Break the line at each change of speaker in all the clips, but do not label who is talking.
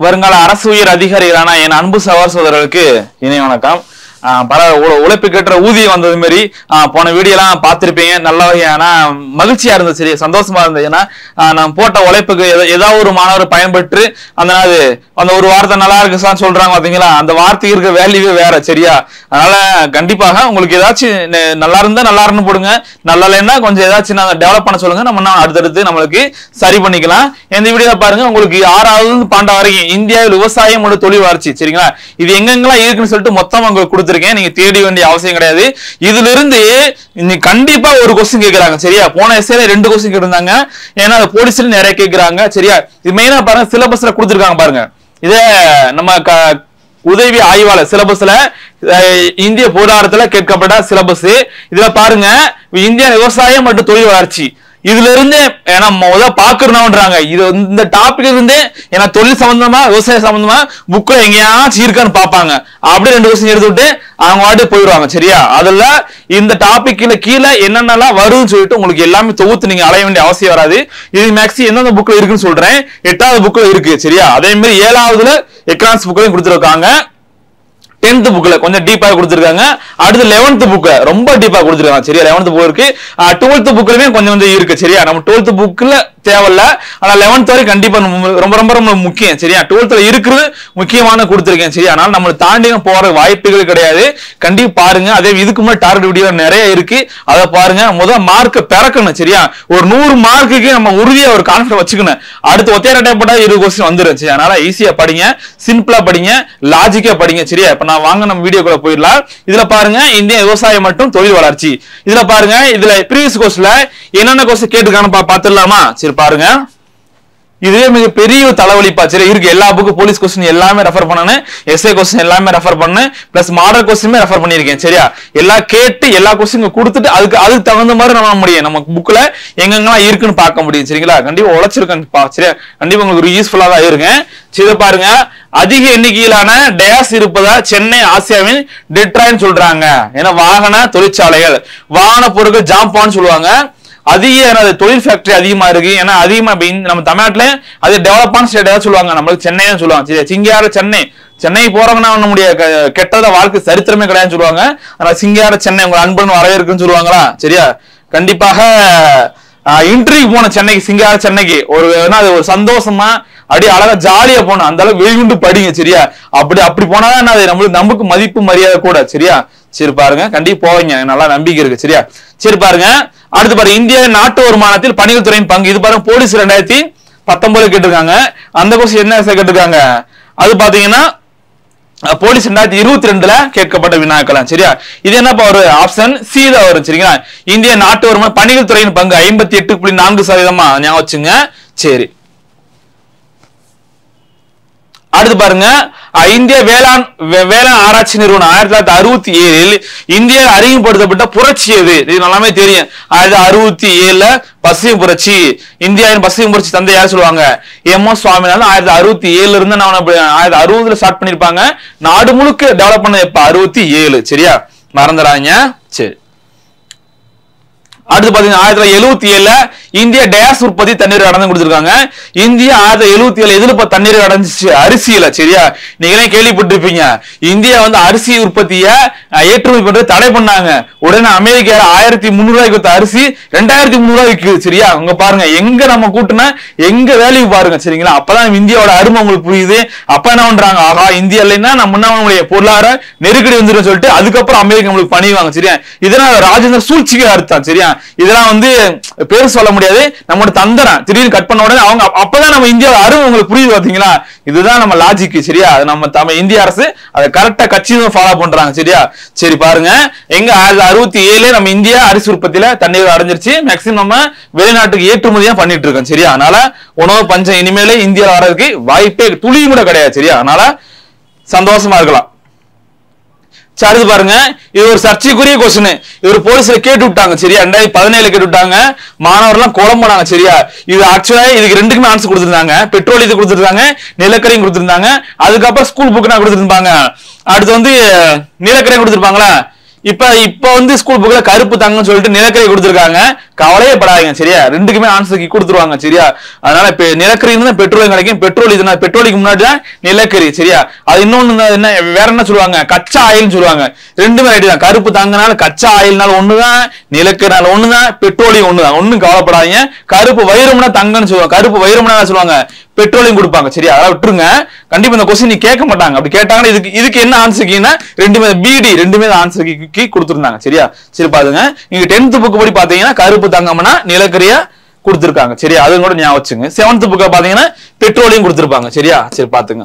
வருங்கால அரசு உயர் அதிகாரிகளான என் அன்பு சகோதர சகோதரர்களுக்கு இணைய வணக்கம் ஆஹ் பல உ- உழைப்புக்கேற்ற ஊதியம் வந்தது மாதிரி ஆஹ் போன வீடியோ எல்லாம் பார்த்திருப்பீங்க நல்ல வகையான மகிழ்ச்சியா இருந்தது சரி சந்தோஷமா இருந்தது ஏன்னா ஆஹ் நான் போட்ட உழைப்புக்கு ஏதா- ஏதாவது ஒரு மாணவர் பயன்பெற்று அந்த நாள் அந்த ஒரு வார்த்தை நல்லா இருக்கு சார் சொல்றாங்க பாத்தீங்களா அந்த வார்த்தைக்கு இருக்க வேல்யூவே வேற சரியா அதனால கண்டிப்பாக உங்களுக்கு ஏதாச்சும் நெ- நல்லா இருந்தா நல்லா இருந்து போடுங்க நல்லா இல்லைன்னா கொஞ்சம் ஏதாச்சும் நாங்க டெவலப் பண்ண சொல்லுங்க நம்ம இன்னும் அடுத்தடுத்து நம்மளுக்கு சரி பண்ணிக்கலாம் இந்த வீடியோ பாருங்க உங்களுக்கு ஆறாவது இருந்து பன்னெண்டாம் வரைக்கும் இந்தியாவில் விவசாயம் ஒரு தொழில் வளர்ச்சி சரிங்களா இது எங்கெங்கெல்லாம் இருக்குன்னு சொல்லிட்டு மொத்தம் உங்களுக்கு கொடுத்துருக்கேன் நீங்க தேடி வேண்டிய அவசியம் கிடையாது இதுல இருந்து இன்னைக்கு கண்டிப்பா ஒரு கொஸ்டின் கேக்குறாங்க சரியா போன எஸ்ஏல ரெண்டு கொஸ்டின் கேட்டிருந்தாங்க ஏன்னா அது போலீஸ்ல நிறைய கேக்குறாங்க சரியா இது மெயினா பாருங்க சிலபஸ்ல கொடுத்துருக்காங்க பாருங்க இத நம்ம க- உதவி ஆய்வாளர் சிலபஸ்ல இந்திய பொருளாதாரத்துல கேட்கப்பட்ட சிலபஸ் இதுல பாருங்க இந்திய விவசாயம் மற்றும் தொழில் வளர்ச்சி இதுல இருந்து ஏன்னா முத பாக்குறோம்ன்றாங்க இது வந்து- இந்த டாபிக் இருந்து ஏன்னா தொழில் சம்பந்தமா விவசாய சம்பந்தமா புக்ல எங்கேயாச்சும் இருக்கான்னு பாப்பாங்க அப்படியே ரெண்டு வருஷம் எடுத்து விட்டு அவங்க வாட்டி போயிடுவாங்க சரியா அதுல இந்த டாபிக்ல கீழே என்னென்னலாம் வருதுன்னு சொல்லிட்டு உங்களுக்கு எல்லாமே தொகுத்து நீங்க அலைய வேண்டிய அவசியம் வராது இது மேக்ஸி எந்தெந்த புக்ல இருக்குன்னு சொல்றேன் எட்டாவது புக்ல இருக்கு சரியா அதே மாதிரி ஏழாவதுல எக்கனாமிக்ஸ் புக்லயும் கொடுத்துருக்காங்க டென்த் புக்ல கொஞ்சம் டீப்பா கொடுத்துருக்காங்க அடுத்து லெவன்த் புக்ல ரொம்ப டீப்பா கொடுத்துருக்காங்க சரியா லெவன்த் புக் இருக்கு டுவெல்த் புக்லயுமே கொஞ்சம் கொஞ்சம் இருக்கு சரியா நம்ம டுவெல்த் புக்ல தேவையில்ல ஆனா லெவன்த் வரை கண்டிப்பா நம்ம ரொம்ப ரொம்ப ரொம்ப முக்கியம் சரியா டுவெல்த்ல இருக்கிறது முக்கியமான கொடுத்துருக்கேன் சரியா அதனால நம்மளை தாண்டி போற வாய்ப்புகள் கிடையாது கண்டிப்பா பாருங்க அதே இதுக்கு முன்னாடி டார்கெட் வீடியோ நிறைய இருக்கு அதை பாருங்க முதல் மார்க் பிறக்கணும் சரியா ஒரு நூறு மார்க்குக்கு நம்ம உறுதியா ஒரு கான்பிடன்ஸ் வச்சுக்கணும் அடுத்து ஒத்தைய ரெட்டை போட்டா இருபது கொஸ்டின் வந்துரும் சரி அதனால ஈஸியா படிங்க சிம்பிளா படிங்க லாஜிக்கா படிங்க சரியா இப்ப நான் வாங்க நம்ம வீடியோக்குள்ள போயிடலாம் இதுல பாருங்க இந்திய விவசாயம் மற்றும் தொழில் வளர்ச்சி இதுல பாருங்க இதுல ப்ரீவியஸ் கோர்ஸ்ல என்னென்ன கொஸ்டின் கேட்டுக்கான்னு பா பாத்துடலாமா சரி பாருங்க இதுவே மிக பெரிய ஒரு தலைவலிப்பா சரி இருக்கு எல்லா புக்கு போலீஸ் கொஸ்டின் எல்லாமே ரெஃபர் பண்ணனு எஸ்ஏ கொஸ்டின் எல்லாமே ரெஃபர் பண்ணு பிளஸ் மாடல் கொஸ்டினுமே ரெஃபர் பண்ணிருக்கேன் சரியா எல்லாம் கேட்டு எல்லா கொஸ்டின் கொடுத்துட்டு அதுக்கு அதுக்கு தகுந்த மாதிரி நம்ம முடியும் நம்ம புக்ல எங்கெங்கெல்லாம் இருக்குன்னு பார்க்க முடியும் சரிங்களா கண்டிப்பா உழைச்சிருக்கேன் பா சரியா கண்டிப்பா உங்களுக்கு ஒரு யூஸ்ஃபுல்லா தான் இருக்கேன் சரி இதை பாருங்க அதிக எண்ணிக்கையிலான டேஸ் இருப்பதா சென்னை ஆசியாவின் டெட்ராய்ன்னு சொல்றாங்க ஏன்னா வாகன தொழிற்சாலைகள் வாகன பொருட்கள் ஜாம்பான்னு சொல்லுவாங்க அதிக எனது தொழில் ஃபேக்டரி அதிகமா இருக்கு ஏன்னா அதிகமா இப்ப இந்த- நம்ம தமிழ்நாட்டுல அது டெவலப்பான ஸ்டேட் ஏதாவது சொல்லுவாங்க நம்மளுக்கு சென்னைன்னு சொல்லுவாங்க சரி சிங்கார சென்னை சென்னை போறவங்கன்னா நம்முடைய க- கெட்டத வாழ்க்கை சரித்திரமே கிடையாதுன்னு சொல்லுவாங்க ஆனா சிங்கார சென்னை உங்க அன்பன் வரவேற்குன்னு சொல்லுவாங்களா சரியா கண்டிப்பாக இன்டர்வியூ போன சென்னைக்கு சிங்கார சென்னைக்கு ஒரு ஏன்னா அது ஒரு சந்தோஷமா அப்படியே அழகா ஜாலியா போனோம் அந்த அளவுக்கு வெகுண்டு படிங்க சரியா அப்படி அப்படி போனாதான் என்ன அது நம்மளுக்கு நமக்கு மதிப்பு மரியாதை கூட சரியா சரி பாருங்க கண்டிப்பா போவீங்க நல்லா நம்பிக்கை இருக்கு சரியா சரி பாருங்க அடுத்து பாருங்க இந்திய நாட்டு வருமானத்தில் பணிகள் துறையின் பங்கு இது பாருங்க போலீஸ் ரெண்டாயிரத்தி பத்தொன்பது கேட்டிருக்காங்க அந்த கொஸ்டின் என்ன கேட்டிருக்காங்க அது பாத்தீங்கன்னா அஹ், போலீஸ் ரெண்டாயிரத்தி இருபத்தி ரெண்டுல கேட்கப்பட்ட வினாக்கலாம் சரியா இது என்னப்பா ஒரு ஆப்ஷன் சி தான் வரும் சரிங்களா இந்திய நாட்டு வருமான பணிகள் துறையின் பங்கு ஐம்பத்தி எட்டு புள்ளி நான்கு சதவீதமா ஞாபகம் வச்சுங்க சரி அடுத்து பாருங்க அஹ், இந்திய வேளாண் வே- வேளாண் ஆராய்ச்சி நிறுவனம் ஆயிரத்தி தொள்ளாயிரத்தி அறுபத்தி ஏழில் இந்தியாவில் அறிமுகப்படுத்தப்பட்ட புரட்சி எது இது நல்லாமே தெரியும் ஆயிரத்தி அறுபத்தி ஏழுல பசுமை புரட்சி இந்தியாவின் பசுமை புரட்சி தந்தை யார் சொல்லுவாங்க எம் எஸ் சுவாமிநாதன் ஆயிரத்தி அறுபத்தி ஏழுல இருந்து நான் ஆயிரத்தி அறுபதுல ஸ்டார்ட் பண்ணிருப்பாங்க நாடு முழுக்க டெவலப் பண்ண எப்ப அறுபத்தி ஏழு சரியா மறந்துடாதீங்க சரி அடுத்து பாத்தீங்கன்னா ஆயிரத்தி தொள்ளாயிரத்தி எழுபத்தி ஏழுல இந்திய டேஸ் உற்பத்தி தண்ணீர் அடைந்து கொடுத்திருக்காங்க இந்தியா ஆயிரத்தி தொள்ளாயிரத்தி எழுபத்தி ஏழு எதிர்ப்பு தண்ணீர் அடைஞ்சிச்சு அரிசியில சரியா நீங்களே கேள்விப்பட்டிருப்பீங்க இந்தியா வந்து அரிசி உற்பத்திய அஹ், ஏற்றுமதி பண்றது தடை பண்ணாங்க உடனே அமெரிக்கா ஆயிரத்தி முந்நூறு ரூபாய்க்கு வித்த அரிசி ரெண்டாயிரத்தி முந்நூறு ரூபாய்க்கு சரியா அங்க பாருங்க எங்க நம்ம கூட்டினா எங்க வேல்யூ பாருங்க சரிங்களா அப்பதான் இந்தியாவோட அருமை உங்களுக்கு புரியுது அப்ப என்ன பண்றாங்க ஆகா இந்தியா இல்லைன்னா நம்ம என்ன நம்மளுடைய பொருளாதார நெருக்கடி வந்துடும் சொல்லிட்டு அதுக்கப்புறம் அமெரிக்கா நம்மளுக்கு பணிவாங்க சரியா இதெல்லாம் ராஜேந்திர சூழ்ச்சிக்கு அர்த்தம் சரியா இதெல்லாம் வந்து பேர் சொல்ல முடியாது நம்மளோட தந்திரம் திடீர்னு கட் பண்ண உடனே அவங்க அப்ப- அப்பதான் நம்ம இந்தியா அருமை உங்களுக்கு புரியுது பாத்தீங்களா இதுதான் நம்ம லாஜிக் சரியா அது நம்ம தம இந்திய அரசு அதை கரெக்டா கட்சி ஃபாலோ பண்றாங்க சரியா சரி பாருங்க எங்க ஆயிரத்தி அறுபத்தி ஏழு நம்ம இந்தியா அரிசி உற்பத்தியில தண்ணீர் அடைஞ்சிருச்சு மேக்சிமம் நம்ம வெளிநாட்டுக்கு ஏற்றுமதியா பண்ணிட்டு இருக்கோம் சரியா அதனால உணவு பஞ்சம் இனிமேலே இந்தியால வர்றதுக்கு வாய்ப்பே துளியும் கூட கிடையாது சரியா அதனால சந்தோஷமா இருக்கலாம் சரி, அடுத்து பாருங்க இது ஒரு சர்ச்சைக்குரிய கொஸ்டின் இவர் போலீஸ்ல கேட்டு விட்டாங்க சரியா ரெண்டாயிரத்தி பதினேழு கேட்டு விட்டாங்க மாணவர்லாம் குழம்புனாங்க சரியா இது ஆக்சுவலா இதுக்கு ரெண்டுக்குமே ஆன்சர் கொடுத்திருந்தாங்க பெட்ரோல் இது கொடுத்திருந்தாங்க நிலக்கரையும் கொடுத்திருந்தாங்க அதுக்கப்புறம் ஸ்கூல் புக் நான் கொடுத்திருப்பாங்க அடுத்து வந்து நிலக்கரையும் கொடுத்திருப்பாங்களா இப்ப இப்ப வந்து ஸ்கூல் புக்ல கருப்பு தங்கம்னு சொல்லிட்டு நிலக்கரி கொடுத்துருக்காங்க கவலையே படாதீங்க சரியா ரெண்டுக்குமே ஆன்சர் கொடுத்துருவாங்க சரியா அதனால இப்ப நிலக்கரி இருந்தா பெட்ரோல் கிடைக்கும் பெட்ரோல் இதுனா பெட்ரோலுக்கு முன்னாடி தான் நிலக்கரி சரியா அது இன்னொன்னு என்ன வேற என்ன சொல்லுவாங்க கச்சா ஆயில்னு சொல்லுவாங்க ரெண்டுமே ரைட்டு தான் கருப்பு தங்கனால கச்சா ஆயில்னால ஒண்ணுதான் நிலக்கரினால ஒண்ணுதான் பெட்ரோலியம் ஒண்ணுதான் ஒண்ணும் கவலைப்படாதீங்க கருப்பு வைரம்னா தங்கம்னு சொல்லுவாங்க கருப்பு வைரம்னா என்ன சொல்லுவாங்க பெட்ரோலியம் கொடுப்பாங்க சரியா அதெல்லாம் விட்டுருங்க கண்டிப்பா இந்த கொஸ்டின் நீ கேட்க மாட்டாங்க அப்படி கேட்டாங்கன்னா இதுக்கு இதுக்கு என்ன ஆன்சர் கீனா ரெண்டுமே பிடி ரெண்டுமே ஆன்சர் கீ கொடுத்துருந்தாங்க சரியா சரி பாருங்க நீங்க டென்த் புக் படி பாத்தீங்கன்னா கருப்பு தங்கம்னா நிலக்கரியா கொடுத்துருக்காங்க சரியா அது கூட ஞாபகம் வச்சுங்க செவன்த் புக்க பாத்தீங்கன்னா பெட்ரோலியம் கொடுத்துருப்பாங்க சரியா சரி பாத்துங்க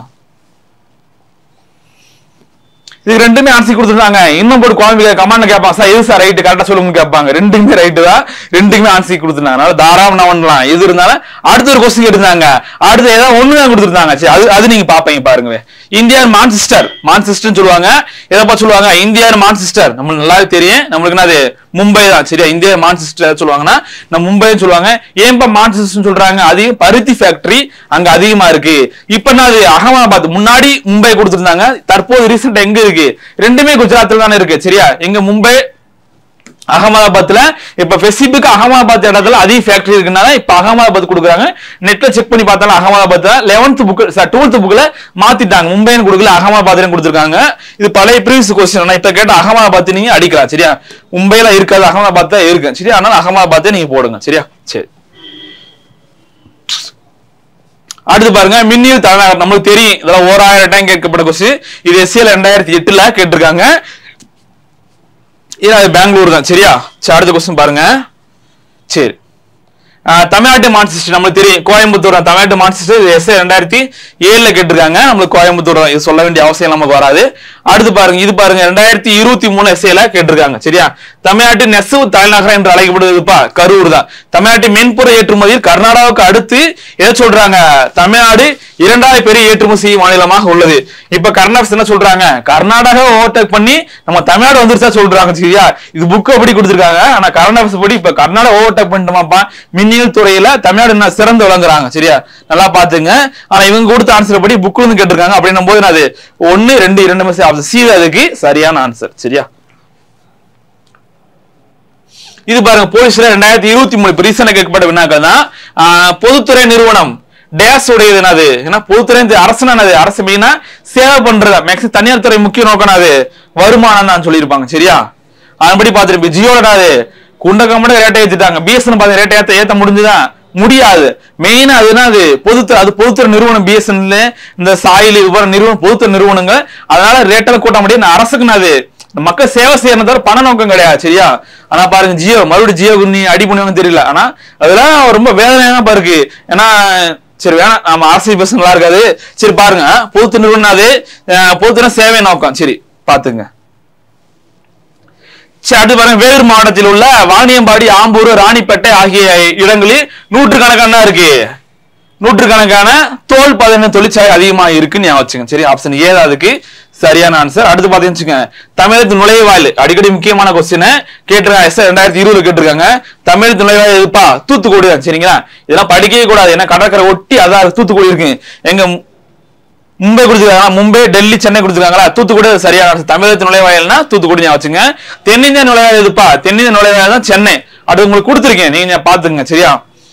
இது ரெண்டுமே ஆன்சர் கொடுத்துருந்தாங்க இன்னும் போட்டு குழம்பு கமாண்ட் கேட்பாங்க சார் எது சார் ரைட்டு கரெக்டா சொல்லுங்க கேட்பாங்க ரெண்டுமே ரைட்டு தான் ரெண்டுக்குமே ஆன்சர் கொடுத்துருந்தாங்க அதனால தாராளம் நான் பண்ணலாம் எது இருந்தாலும் அடுத்த ஒரு கொஸ்டின் எடுத்தாங்க அடுத்து ஏதாவது ஒண்ணு தான் கொடுத்துருந்தாங்க சரி அது அது நீங்க பாப்பீங்க பாருங்க இந்தியன் மான்சிஸ்டர் மான்சிஸ்டர் சொல்லுவாங்க எதை பார்த்து சொல்லுவாங்க இந்தியன் மான்சிஸ்டர் நம்மளுக்கு நல்லாவே தெரியும் நம்மளுக்கு என்னது மும்பை தான் சரியா இந்தியா மான்சிஸ்டர் சொல்லுவாங்கன்னா நம்ம மும்பைன்னு சொல்லுவாங்க ஏன்பா மான்சிஸ்டர் சொல்றாங்க அதிகம் பருத்தி ஃபேக்டரி அங்க அதிகமா இருக்கு இப்ப என்ன அது அகமதாபாத் முன்னாடி மும்பை கொடுத்திருந்தாங்க தற்போது ரீசெண்டா எங்க இருக்கு ரெண்டுமே குஜராத்ல தானே இருக்கு சரியா எங்க மும்பை அகமதாபாத்ல இப்ப ஸ்பெசிபிக் அகமதாபாத் இடத்துல அதிக ஃபேக்டரி இருக்குனால இப்ப அகமதாபாத் கொடுக்குறாங்க நெட்ல செக் பண்ணி பார்த்தாலும் அகமதாபாத் லெவன்த் புக் டுவெல்த் புக்ல மாத்திட்டாங்க மும்பைன்னு கொடுக்கல அகமதாபாத்லயும் கொடுத்துருக்காங்க இது பழைய ப்ரீவியஸ் கொஸ்டின் இப்ப கேட்ட அகமதாபாத் நீங்க அடிக்கலாம் சரியா மும்பைல இருக்காது அகமதாபாத் தான் இருக்கு சரியா அதனால அகமதாபாத்தே நீங்க போடுங்க சரியா சரி அடுத்து பாருங்க மின்னியல் தலைநகர் நம்மளுக்கு தெரியும் இதெல்லாம் ஓராயிரம் டைம் கேட்கப்பட்ட கொஸ்டின் இது எஸ்சிஎல் ரெண்டாயிரத்தி எட்டுல கேட்டிருக்காங்க இது அது பெங்களூர் தான் சரியா சரி அடுத்த கொஸ்டின் பாருங்க சரி ஆஹ் தமிழ்நாட்டு மான்சிஸ்டர் நம்மளுக்கு தெரியும் கோயம்புத்தூர் தான் தமிழ்நாட்டு மான்சிஸ்டர் இது எஸ் ரெண்டாயிரத்தி ஏழுல கேட்டிருக்காங்க நம்மளுக்கு கோயம்புத்தூர் தான் இது சொல்ல வேண்டிய அவசியம் நமக்கு வராது அடுத்து பாருங்க இது பாருங்க ரெண்டாயிரத்தி இருபத்தி மூணு எஸ்ஏல கேட்டிருக்காங்க சரியா தமிழ்நாட்டு நெசவு தலைநகரம் என்று அழைக்கப்படுவதுப்பா கரூர் தான் தமிழ்நாட்டு மென்பொருள் ஏற்றுமதியில் கர்நாடகாவுக்கு அடுத்து எதை சொல்றாங்க தமிழ்நாடு இரண்டாவது பெரிய ஏற்றுமதி செய்யும் மாநிலமாக உள்ளது இப்ப கர்நாடகா என்ன சொல்றாங்க கர்நாடகா ஓவர்டேக் பண்ணி நம்ம தமிழ்நாடு வந்துருச்சா சொல்றாங்க சரியா இது புக் அப்படி கொடுத்திருக்காங்க ஆனா கர்நாடகா படி இப்ப கர்நாடகா ஓவர்டேக் பண்ணிட்டோமாப்பா மின்னியல் துறையில தமிழ்நாடு என்ன சிறந்து விளங்குறாங்க சரியா நல்லா பாத்துங்க ஆனா இவங்க கொடுத்த ஆன்சர் படி புக்ல இருந்து கேட்டிருக்காங்க அப்படின்னும் போது அது ஒன்னு ரெண்டு இரண்டு ஆப்ஷன் சி அதுக்கு சரியான ஆன்சர் சரியா இது பாருங்க போலீஸ்ல ரெண்டாயிரத்தி இருபத்தி மூணு ரீசனா கேட்கப்பட்ட வினாக்கள் தான் ஆஹ், பொதுத்துறை நிறுவனம் டேஸ் உடையது என்னது ஏன்னா பொதுத்துறை இந்த அரசுனா என்னது அரசு மெயினா சேவை பண்றதா மேக்ஸிமம் தனியார் துறை முக்கிய நோக்கம் அது வருமானம் தான் சொல்லியிருப்பாங்க சரியா அதன்படி பார்த்துட்டு ஜியோட என்னது குண்ட கம்பட ரேட்டை ஏத்திட்டாங்க பிஎஸ்என் பார்த்து ரேட்டை ஏத்த ஏத்த முடிஞ்சுதான் முடியாது மெயினா அதுனா அது பொதுத்துறை அது பொதுத்துறை நிறுவனம் பிஎஸ்என்ல இந்த சாயில் விவரம் நிறுவனம் பொதுத்துறை நிறுவனங்கள் அதனால ரேட்டெல்லாம் கூட்ட முடியாது அரசுக்கு அது மக்கள் சேவை செய்யறது தவிர பண நோக்கம் கிடையாது சரியா ஆனா பாருங்க ஜியோ மறுபடியும் ஜியோ நீ அடி பண்ணுவாங்கன்னு தெரியல ஆனா அதெல்லாம் ரொம்ப வேதனையா தான் இருக்கு ஏன்னா சரி வேணாம் நம்ம அரசியல் பேச நல்லா இருக்காது சரி பாருங்க பொதுத்து நிறுவனம் அது அஹ், பொதுத்துறை சேவை நோக்கம் சரி பாத்துங்க சரி அடுத்து பாருங்க வேலூர் மாவட்டத்தில் உள்ள வாணியம்பாடி ஆம்பூர் ராணிப்பேட்டை ஆகிய இடங்களில் நூற்றுக்கணக்கான இருக்கு நூற்றுக்கணக்கான தோல் பதன தொழிற்சாலை அதிகமா இருக்குன்னு ஞாபகம் வச்சுங்க சரி ஆப்ஷன் ஏ தான் அதுக்கு சரியான ஆன்சர் அடுத்து பாத்தீங்கன்னு வச்சுக்கோங்க தமிழகத்து நுழைவாயில் அடிக்கடி முக்கியமான கொஸ்டின் கேட்டிருக்காங்க எஸ் ரெண்டாயிரத்தி இருபதுல கேட்டிருக்காங்க தமிழகத்து நுழைவாயில் இருப்பா தூத்துக்குடி தான் சரிங்களா இதெல்லாம் படிக்கவே கூடாது ஏன்னா கடற்கரை ஒட்டி அதான் தூத்துக்குடி இருக்கு எங்க மும்பை கொடுத்துருக்காங்க மும்பை டெல்லி சென்னை கொடுத்துருக்காங்களா தூத்துக்குடி அது சரியான answer. தமிழகத்து நுழைவாயில்னா தூத்துக்குடி ஞாபகம் வச்சுங்க தென்னிந்திய நுழைவாயில் எதுப்பா தென்னிந்திய நுழைவாயில் தான் சென்னை அது உங்களுக்கு கொடுத்துருக்கேன் நீங்க பாத்துங்க சரியா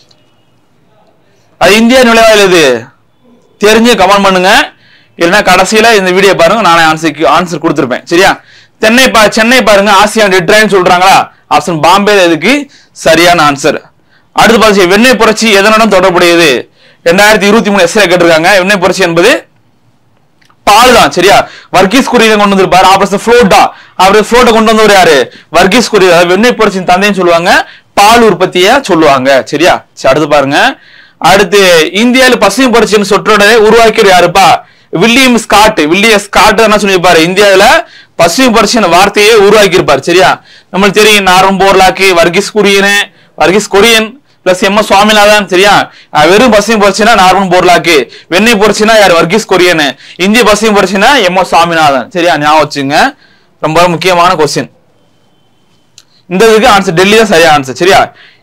அது இந்தியா நுழைவாயில் எது தெரிஞ்சு கமெண்ட் பண்ணுங்க இல்லைன்னா கடைசியில இந்த வீடியோ பாருங்க நானே ஆன்சருக்கு ஆன்சர் கொடுத்துருப்பேன் சரியா சென்னை பா சென்னை பாருங்க ஆசியான் ரெட்ரைன் சொல்றாங்களா ஆப்ஷன் பாம்பே இதுக்கு சரியான ஆன்சர் அடுத்து பாருங்க வெண்ணெய் புரட்சி எதனுடன் தொடர்புடையது ரெண்டாயிரத்தி இருபத்தி மூணு எஸ்ஏ கேட்டிருக்காங்க வெண்ணெய் புரட்சி என்பது பால் தான் சரியா வர்கீஸ் குரியனை கொண்டு வந்திருப்பாரு ஆப்போசிட் ஃப்ளோட்டா அவர் ஃப்ளோட்டை கொண்டு வந்தவர் யாரு வர்கீஸ் குரிய அதாவது வெண்ணெய் புரட்சியின் தந்தைன்னு சொல்லுவாங்க பால் உற்பத்திய சொல்லுவாங்க சரியா சரி அடுத்து பாருங்க அடுத்து இந்தியாவில் பசுமை புரட்சியின் சொற்றொடரை உருவாக்கியவர் யாருப்பா வில்லியம் ஸ்காட் வில்லியம் ஸ்காட் என்ன சொல்லியிருப்பாரு இந்தியாவில பசுமை புரட்சியின் வார்த்தையே உருவாக்கி இருப்பார் சரியா நம்மளுக்கு தெரியும் நாரம் போர்லாக்கு வர்கீஸ் குரியனு Verghese Kurien plus M S Swaminathan சரியா அஹ் வெறும் பசுமை புரட்சினா நார்மன் போர்லாக்கு வெண்ணெய் புரட்சினா யார் வர்கீஸ் கொரியன் இந்திய பசுமை புரட்சினா எம் எஸ் சுவாமிநாதன் சரியா ஞாபகம் வச்சுங்க ரொம்ப முக்கியமான கொஸ்டின் இந்த இதுக்கு ஆன்சர் டெல்லி தான் சரியா ஆன்சர் சரியா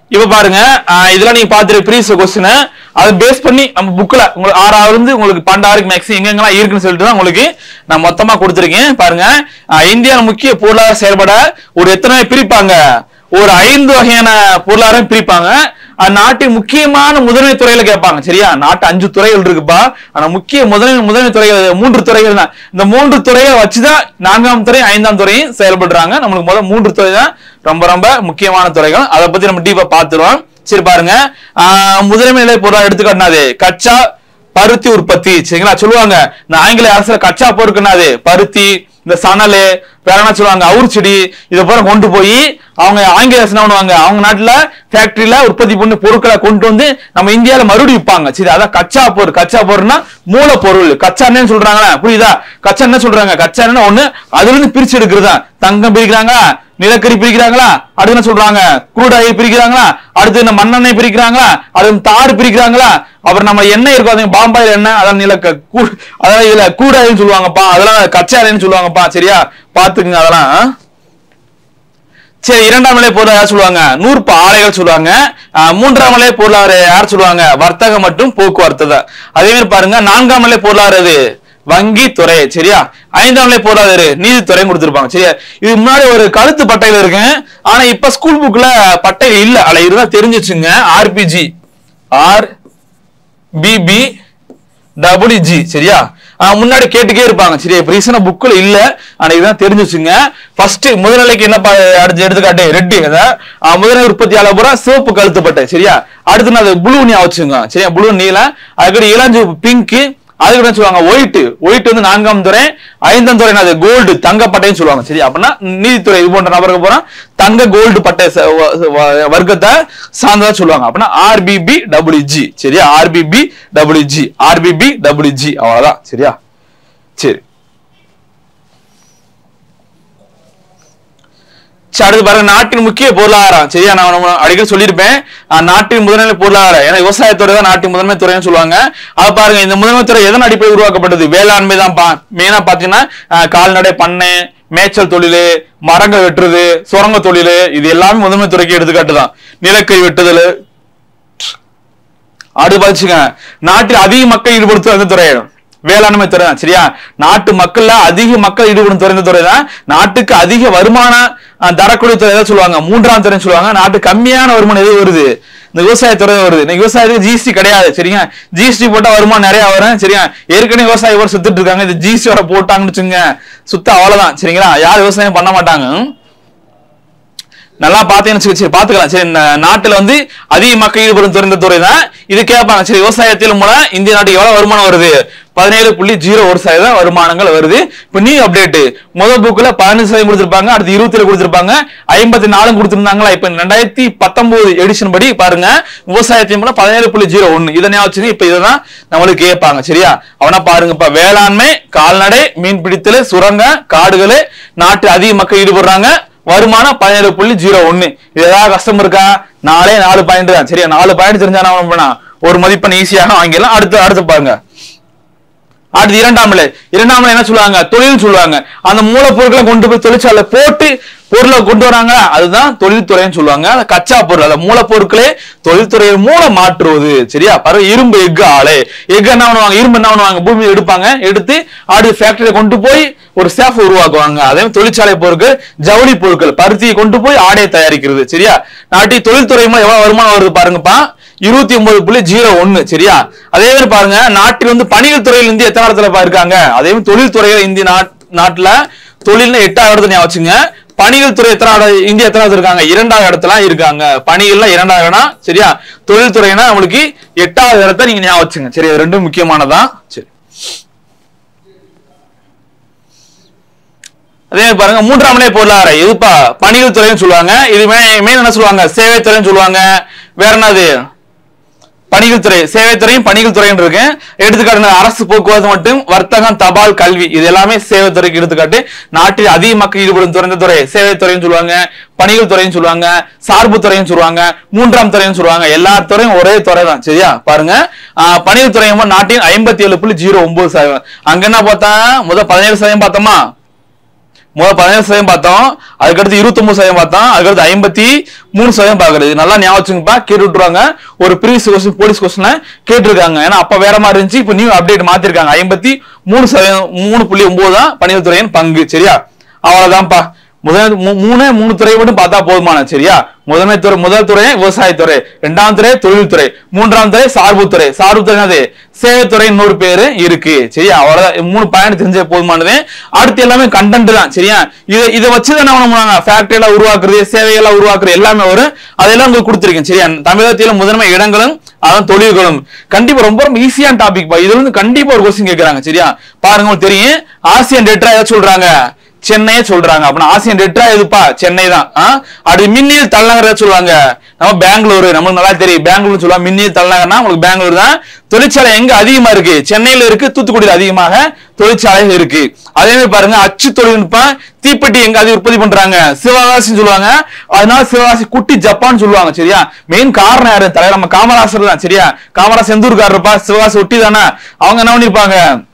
இப்ப பாருங்க ஆஹ் இதெல்லாம் நீங்க பாத்துரு ப்ரீவியஸ் கொஸ்டின் அதை பேஸ் பண்ணி நம்ம புக்ல உங்களுக்கு ஆறாவது இருந்து உங்களுக்கு பன்னெண்டாவது மேக்ஸிமம் எங்கெங்கெல்லாம் இருக்குன்னு சொல்லிட்டு தான் உங்களுக்கு நான் மொத்தமா கொடுத்துருக்கேன் பாருங்க ஆஹ் இந்தியாவின் முக்கிய பொருளாதார செயல்பட ஒரு எத்தனை பிரிப்பாங்க ஒரு ஐந்து வகையான பொருளாதாரம் பிரிப்பாங்க அந்நாட்டின் முக்கியமான முதன்மை துறையில கேட்பாங்க சரியா நாட்டு அஞ்சு துறைகள் இருக்குப்பா ஆனா முக்கிய முதன்மை முதன்மை துறைகள் மூன்று துறைகள் தான் இந்த மூன்று துறையை வச்சுதான் நான்காம் துறை ஐந்தாம் துறையும் செயல்படுறாங்க நம்மளுக்கு முதல் மூன்று துறை தான் ரொம்ப ரொம்ப முக்கியமான துறைகள் அதை பத்தி நம்ம டீப்பா பாத்துருவோம் சரி பாருங்க ஆஹ் முதன்மை நிலை பொருளா எடுத்துக்காட்டினாது கச்சா பருத்தி உற்பத்தி சரிங்களா சொல்லுவாங்க இந்த ஆங்கில அரசுல கச்சா பொருட்கள்னாது பருத்தி இந்த சணல் வேற என்ன சொல்லுவாங்க அவுர் செடி இதை பூரா கொண்டு போய் அவங்க ஆங்கில அரசு என்ன பண்ணுவாங்க அவங்க நாட்டுல ஃபேக்டரியில உற்பத்தி பண்ணி பொருட்களை கொண்டு வந்து நம்ம இந்தியால மறுபடியும் விற்பாங்க சரி அதான் கச்சா பொருள் கச்சா பொருள்னா மூலப்பொருள் கச்சா என்னன்னு சொல்றாங்களா புரியுதா கச்சா என்ன சொல்றாங்க கச்சா என்ன ஒண்ணு அதுல இருந்து பிரிச்சு எடுக்கிறதா தங்கம் பிரிக்கிறாங்களா நிலக்கரி பிரிக்கிறாங்களா அடுத்து என்ன சொல்றாங்க crude oil பிரிக்கிறாங்களா அடுத்து என்ன மண்ணெண்ணெய் பிரிக்கிறாங்களா அடுத்து தார் பிரிக்கிறாங்களா அப்புறம் நம்ம எண்ணெய் இருக்கும் அது பாம்பாயில் எண்ணெய் அதான் நிலக்க கூ- அதான் இதுல கூடாயின்னு சொல்லுவாங்கப்பா அதெல்லாம் கச்சா எண்ணெய்னு சொல்லுவாங்கப்பா சரியா பாத்துக்குங்க அதெல்லாம் ஆ? சரி இரண்டாம் நிலை பொருளாதார யார் சொல்லுவாங்க நூற்பு ஆலைகள் சொல்லுவாங்க ஆஹ் மூன்றாம் நிலை பொருளாதார யார் சொல்லுவாங்க வர்த்தகம் மற்றும் போக்குவரத்து தான் அதே மாதிரி பாருங்க நான்காம் நிலை பொருளாதார இது வங்கி துறை சரியா ஐந்தாம் நிலை பொருளாதார நீதித்துறை கொடுத்திருப்பாங்க சரியா இது முன்னாடி ஒரு கழுத்து பட்டையில இருக்கேன் ஆனா இப்ப ஸ்கூல் புக்ல பட்டையில இல்ல அதுல இருந்தா தெரிஞ்சுச்சுங்க RPG R PP W G சரியா ஆஹ் முன்னாடி கேட்டுக்கே இருப்பாங்க சரியா இப்ப ரீசனா புக்ல இல்ல ஆனா இதுதான் தெரிஞ்சு வச்சுங்க ஃபர்ஸ்ட் முதல்நிலைக்கு என்ன பா- அடுத்து எடுத்துக்காட்டு ரெட்டி முதல்நிலை உற்பத்தியாளர் பூரா சிவப்பு கழுத்துப்பட்டை சரியா அடுத்து நான் ப்ளூ நீ வச்சுங்க சரியா ப்ளூ நீல அதுக்கடி இளஞ்சு பிங்க் அதுக்கு என்ன சொல்லுவாங்க ஒயிட் ஒயிட் வந்து நான்காம் துறை ஐந்தாம் துறை அது கோல்டு தங்க பட்டைன்னு சொல்லுவாங்க சரி அப்படின்னா நீதித்துறை இது போன்ற நபருக்கு போறோம் தங்க கோல்டு பட்டை ச- வ- வ- வர்க்கத்தை சார்ந்ததா சொல்லுவாங்க அப்படின்னா ஆர்பிபி டபிள்யூஜி சரியா ஆர்பிபி டபிள்யூஜி ஆர்பிபி டபிள்யூஜி அவ்வளவுதான் சரியா சரி சரி, அடுத்து பாருங்க நாட்டின் முக்கிய பொருளாதாரம் சரியா நான் நம்ம அடிக்கடி சொல்லியிருப்பேன் அஹ், நாட்டின் முதன்மை பொருளாதாரம் ஏன்னா விவசாயத்துறை தான் நாட்டின் முதன்மை துறைன்னு சொல்லுவாங்க அது பாருங்க இந்த முதன்மை துறை எதன் அடிப்படையில் உருவாக்கப்பட்டது வேளாண்மை தான் பா மெயினா பாத்தீங்கன்னா அஹ், கால்நடை பண்ணை மேய்ச்சல் தொழில் மரங்கள் வெட்டுறது சுரங்க தொழில் இது எல்லாமே முதன்மை துறைக்கு எடுத்துக்காட்டு தான் நிலக்கரி வெட்டுதல் அடுத்து பாத்துச்சுங்க நாட்டில் அதிக மக்கள் ஈடுபடுத்தும் அந்த துறை வேளாண்மை துறை தான் சரியா நாட்டு மக்கள்ல அதிக மக்கள் ஈடுபடும் துறை இந்த துறை தான் நாட்டுக்கு அதிக வருமானம் அஹ், தரக்கூடிய துறை எதை சொல்லுவாங்க மூன்றாம் துறைன்னு சொல்லுவாங்க நாட்டு கம்மியான வருமானம் எது வருது இந்த விவசாயத்துறை தான் வருது இன்னைக்கு விவசாயத்துக்கு ஜிஎஸ்டி கிடையாது சரிங்க ஜிஎஸ்டி போட்டா வருமானம் நிறைய வரும் சரியா ஏற்கனவே விவசாயி கூட சுத்திட்டு இருக்காங்க இது ஜிஎஸ்டி வர போட்டாங்கன்னு வச்சுங்க சுத்த அவ்வளவுதான் சரிங்களா யார் விவசாயம் பண்ண மாட்டாங்க நல்லா பார்த்தீங்கன்னு வச்சுக்க, சரி பாத்துக்கலாம் சரி இந்த நாட்டுல வந்து அதிக மக்கள் ஈடுபடும் துறை இந்த துறை தான் இது கேட்பாங்க சரி விவசாயத்தில் மூலம் இந்திய நாட்டுக்கு எவ்வளவு வருமானம் வருது பதினேழு புள்ளி ஜீரோ ஒரு சதவீதம் வருமானங்கள் வருது இப்ப நியூ அப்டேட் முதல் புக்ல பதினஞ்சு சதவீதம் கொடுத்திருப்பாங்க அடுத்து இருபத்தி ஏழு கொடுத்திருப்பாங்க ஐம்பத்தி நாலும் கொடுத்திருந்தாங்களா இப்ப ரெண்டாயிரத்தி பத்தொன்பது எடிஷன் படி பாருங்க விவசாயத்தின் மூலம் பதினேழு புள்ளி ஜீரோ ஒன்னு இதை ஞாபகம் வச்சுங்க இப்ப இதுதான் நம்மளுக்கு கேட்பாங்க சரியா அவனா பாருங்க இப்ப வேளாண்மை கால்நடை மீன் பிடித்தல் சுரங்க காடுகள் நாட்டு அதிக மக்கள் ஈடுபடுறாங்க வருமானம் பதினேழு புள்ளி ஜீரோ ஒன்னு இது ஏதாவது கஷ்டம் இருக்கா நாலே நாலு பாயிண்ட் தான் சரியா நாலு பாயிண்ட் தெரிஞ்சா என்ன பண்ணா ஒரு மதிப்பெண் ஈஸியாக வாங்கிடலாம் அடுத்து அடுத்து பாருங்க அடுத்து இரண்டாம் நிலை இரண்டாம் நிலை என்ன சொல்லுவாங்க தொழில் சொல்லுவாங்க அந்த மூலப்பொருட்களை கொண்டு போய் தொழிற்சாலை போட்டு பொருளை கொண்டு வராங்க அதுதான் தொழில்துறைன்னு சொல்லுவாங்க அந்த கச்சா பொருள் அந்த மூலப்பொருட்களே தொழில்துறையின் மூலம் மாற்றுவது சரியா பாரு இரும்பு எஃகு ஆலை எஃகு என்ன பண்ணுவாங்க இரும்பு என்ன பண்ணுவாங்க பூமியை எடுப்பாங்க எடுத்து அடுத்து ஃபேக்டரியை கொண்டு போய் ஒரு சேஃப் உருவாக்குவாங்க அதே மாதிரி தொழிற்சாலை பொருட்கள் ஜவுளி பொருட்கள் பருத்தியை கொண்டு போய் ஆடையை தயாரிக்கிறது சரியா நாட்டி தொழில்துறை மூலம் எவ்வளவு வருமானம் வருது பாருங்கப்பா இருபத்தி ஒன்பது புள்ளி ஜீரோ ஒன்னு சரியா அதே மாதிரி பாருங்க நாட்டில் வந்து பணிகள் துறையில் இந்திய எத்தனை இடத்துல பா இருக்காங்க அதே மாதிரி தொழில் துறையில இந்திய நாட்- நாட்டுல தொழில்ல எட்டாவது இடத்துல ஞாபகம் வச்சுங்க பணிகள் துறை எத்தனை இடம் இந்தியா எத்தனை இடத்துல இருக்காங்க இரண்டாவது இடத்துல இருக்காங்க பணிகள்ல இரண்டாவது இடம் சரியா தொழில் துறைனா நம்மளுக்கு எட்டாவது இடத்த நீங்க ஞாபகம் வச்சுங்க சரி அது ரெண்டும் முக்கியமானதான் சரி அதே மாதிரி பாருங்க மூன்றாம் நிலை பொருளாதாரம் எதுப்பா பணிகள் துறைன்னு சொல்லுவாங்க இது மே- மேல என்ன சொல்லுவாங்க சேவை துறைன்னு சொல்லுவாங்க வேற என்னது பணிகள் துறை சேவை துறையும் பணிகள் துறைன்னு இருக்கு எடுத்துக்காட்டு அரசு போக்குவரத்து மற்றும் வர்த்தகம் தபால் கல்வி இது எல்லாமே சேவை துறைக்கு எடுத்துக்காட்டு நாட்டில் அதிக மக்கள் ஈடுபடும் துறை இந்த துறை சேவை துறைன்னு சொல்லுவாங்க பணிகள் துறைன்னு சொல்லுவாங்க சார்பு துறைன்னு சொல்லுவாங்க மூன்றாம் துறைன்னு சொல்லுவாங்க எல்லா துறையும் ஒரே துறை தான் சரியா பாருங்க ஆஹ், பணிகள் துறை வந்து நாட்டின் ஐம்பத்தி ஏழு புள்ளி ஜீரோ ஒன்பது சதவீதம் அங்க என்ன பார்த்தா முதல் பதினேழு சதவீதம் பார்த்தோமா முதல் பதினேழு சதவீதம் பார்த்தோம் அதுக்கடுத்து இருபத்தொன்பது சதவீதம் பார்த்தோம் அதுக்கடுத்து ஐம்பத்தி மூணு சதவீதம் பாக்குறது நல்லா ஞாபகம் வச்சுங்கப்பா கேட்டு விட்டுருவாங்க ஒரு ப்ரீவியஸ் கொஸ்டின் போலீஸ் கொஸ்டின் கேட்டிருக்காங்க ஏன்னா அப்ப வேற மாதிரி இருந்துச்சு இப்ப நியூ அப்டேட் மாத்திருக்காங்க ஐம்பத்தி மூணு சதவீதம் மூணு புள்ளி ஒன்பது தான் பணியத்துறையின் பங்கு சரியா அவ்வளவுதான்ப்பா முதல் மூ- மூணே மூணு துறை மட்டும் பார்த்தா போதுமான சரியா முதன்மை துறை முதல் துறை விவசாயத்துறை இரண்டாம் துறை தொழில்துறை மூன்றாம் துறை சார்புத்துறை சார்புத்துறை என்னது சேவைத்துறை இன்னொரு பேரு இருக்கு சரியா அவ்வளவுதான் மூணு பாயிண்ட் தெரிஞ்ச போதுமானது அடுத்து எல்லாமே கண்டென்ட் தான் சரியா இதை இதை வச்சு தான் என்ன பண்ணுவாங்க ஃபேக்டரி எல்லாம் உருவாக்குறது சேவைகளை உருவாக்குறது எல்லாமே வரும் அதெல்லாம் உங்களுக்கு கொடுத்துருக்கேன் சரியா தமிழகத்தில முதன்மை இடங்களும் அதான் தொழில்களும் கண்டிப்பா ரொம்ப ரொம்ப ஈஸியான டாபிக் இதுல இருந்து கண்டிப்பா ஒரு கொஸ்டின் கேக்குறாங்க சரியா பாருங்க உங்களுக்கு தெரியும் ஆசியன் டெட்ரா எதை சொல்றாங்க சென்னையே சொல்றாங்க அப்படின்னா ஆசியன் டெட்ரா எதுப்பா சென்னை தான் ஆ? அடுத்து மின்னியல் தலைநகர் எதை சொல்லுவாங்க நம்ம பெங்களூரு நமக்கு நல்லா தெரியும் பெங்களூர் சொல்லுவாங்க மின்னியல் தலைநகர்னா உங்களுக்கு பெங்களூர் தான் தொழிற்சாலை எங்க அதிகமா இருக்கு சென்னையில இருக்கு தூத்துக்குடியில் அதிகமாக தொழிற்சாலைகள் இருக்கு அதே மாதிரி பாருங்க அச்சு தொழில்நுட்பம் தீப்பெட்டி எங்க அதிக உற்பத்தி பண்றாங்க சிவகாசின்னு சொல்லுவாங்க அதனால சிவகாசி குட்டி ஜப்பான் சொல்லுவாங்க சரியா மெயின் காரணம் யாரு தலைவர் நம்ம காமராசர் தான் சரியா காமராஜ் எந்தூர்காரர் இருப்பா சிவகாசி ஒட்டி தானே அவங்க என்ன பண்ணிருப்பாங்க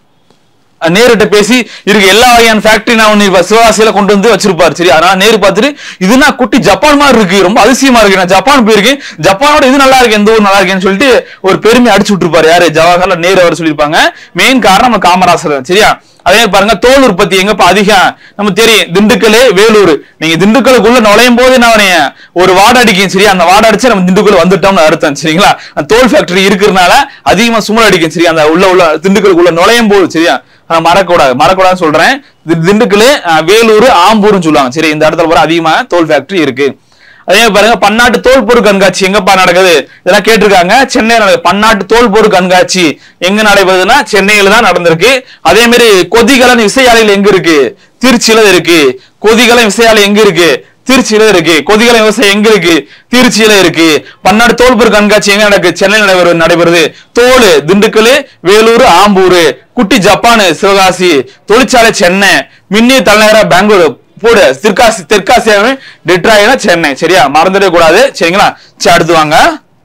நேருட்ட பேசி இருக்கு எல்லா வகையான ஃபேக்டரி நான் ஒண்ணு இப்ப சிவகாசியில கொண்டு வந்து வச்சிருப்பாரு சரி அதனால நேரு பார்த்துட்டு இதுனா குட்டி ஜப்பான் மாதிரி இருக்கு ரொம்ப அதிசயமா இருக்கு நான் ஜப்பான் போயிருக்கேன் ஜப்பானோட இது நல்லா இருக்கு எந்த ஊர் நல்லா இருக்குன்னு சொல்லிட்டு ஒரு பெருமை அடிச்சு விட்டுருப்பாரு யாரு ஜவஹர்லால் நேரு அவர் சொல்லியிருப்பாங்க மெயின் காரணம் நம்ம காமராசர் தான். சரியா அதே மாதிரி பாருங்க தோல் உற்பத்தி எங்கப்பா அதிகம் நம்ம தெரியும் திண்டுக்கல் வேலூர் நீங்க திண்டுக்கலுக்குள்ள நுழையும் போது என்ன பண்ணீங்க? ஒரு வாடை அடிக்கும் சரியா அந்த வாடை அடிச்சு நம்ம திண்டுக்கல் வந்துட்டோம்னு அர்த்தம் சரிங்களா அந்த தோல் ஃபேக்டரி இருக்கிறதுனால அதிகமா சுமல் அடிக்கும் சரியா அந்த உள்ள உள்ள திண்டுக்கலுக்குள்ள நுழையும் போது சரியா ஆனா மறக்கூடாது மறக்கூடாதுன்னு சொல்றேன் தி- திண்டுக்கல் அஹ், வேலூர் ஆம்பூர்னு சொல்லுவாங்க சரி இந்த இடத்துல வர அதிகமாக தோல் ஃபேக்டரி இருக்கு அதே மாதிரி பாருங்க பன்னாட்டு தோல் பொருள் கண்காட்சி எங்கப்பா நடக்குது இதெல்லாம் கேட்டிருக்காங்க சென்னையில் நடக்குது பன்னாட்டு தோல் பொருள் கண்காட்சி எங்க நடைபெறுதுன்னா சென்னையில தான் நடந்திருக்கு அதே மாதிரி கொதிகலன் விசையாலையில் எங்க இருக்கு திருச்சியில இருக்கு கொதிகலன் விசையாலை எங்க இருக்கு திருச்சியில இருக்கு கொதிகலன் விவசாயம் எங்க இருக்கு திருச்சியில இருக்கு பன்னாடு தோல் பொருள் கண்காட்சி எங்க நடக்குது சென்னையில் நடைபெறு நடைபெறுது தோல் திண்டுக்கல் வேலூர் ஆம்பூர் குட்டி ஜப்பான் சிவகாசி தொழிற்சாலை சென்னை மின்னிய தலைநகரா பெங்களூரு போடு தெற்காசி தெற்காசியாவே டெட்ராயினா சென்னை சரியா மறந்துடவே கூடாது சரிங்களா சரி அடுத்து வாங்க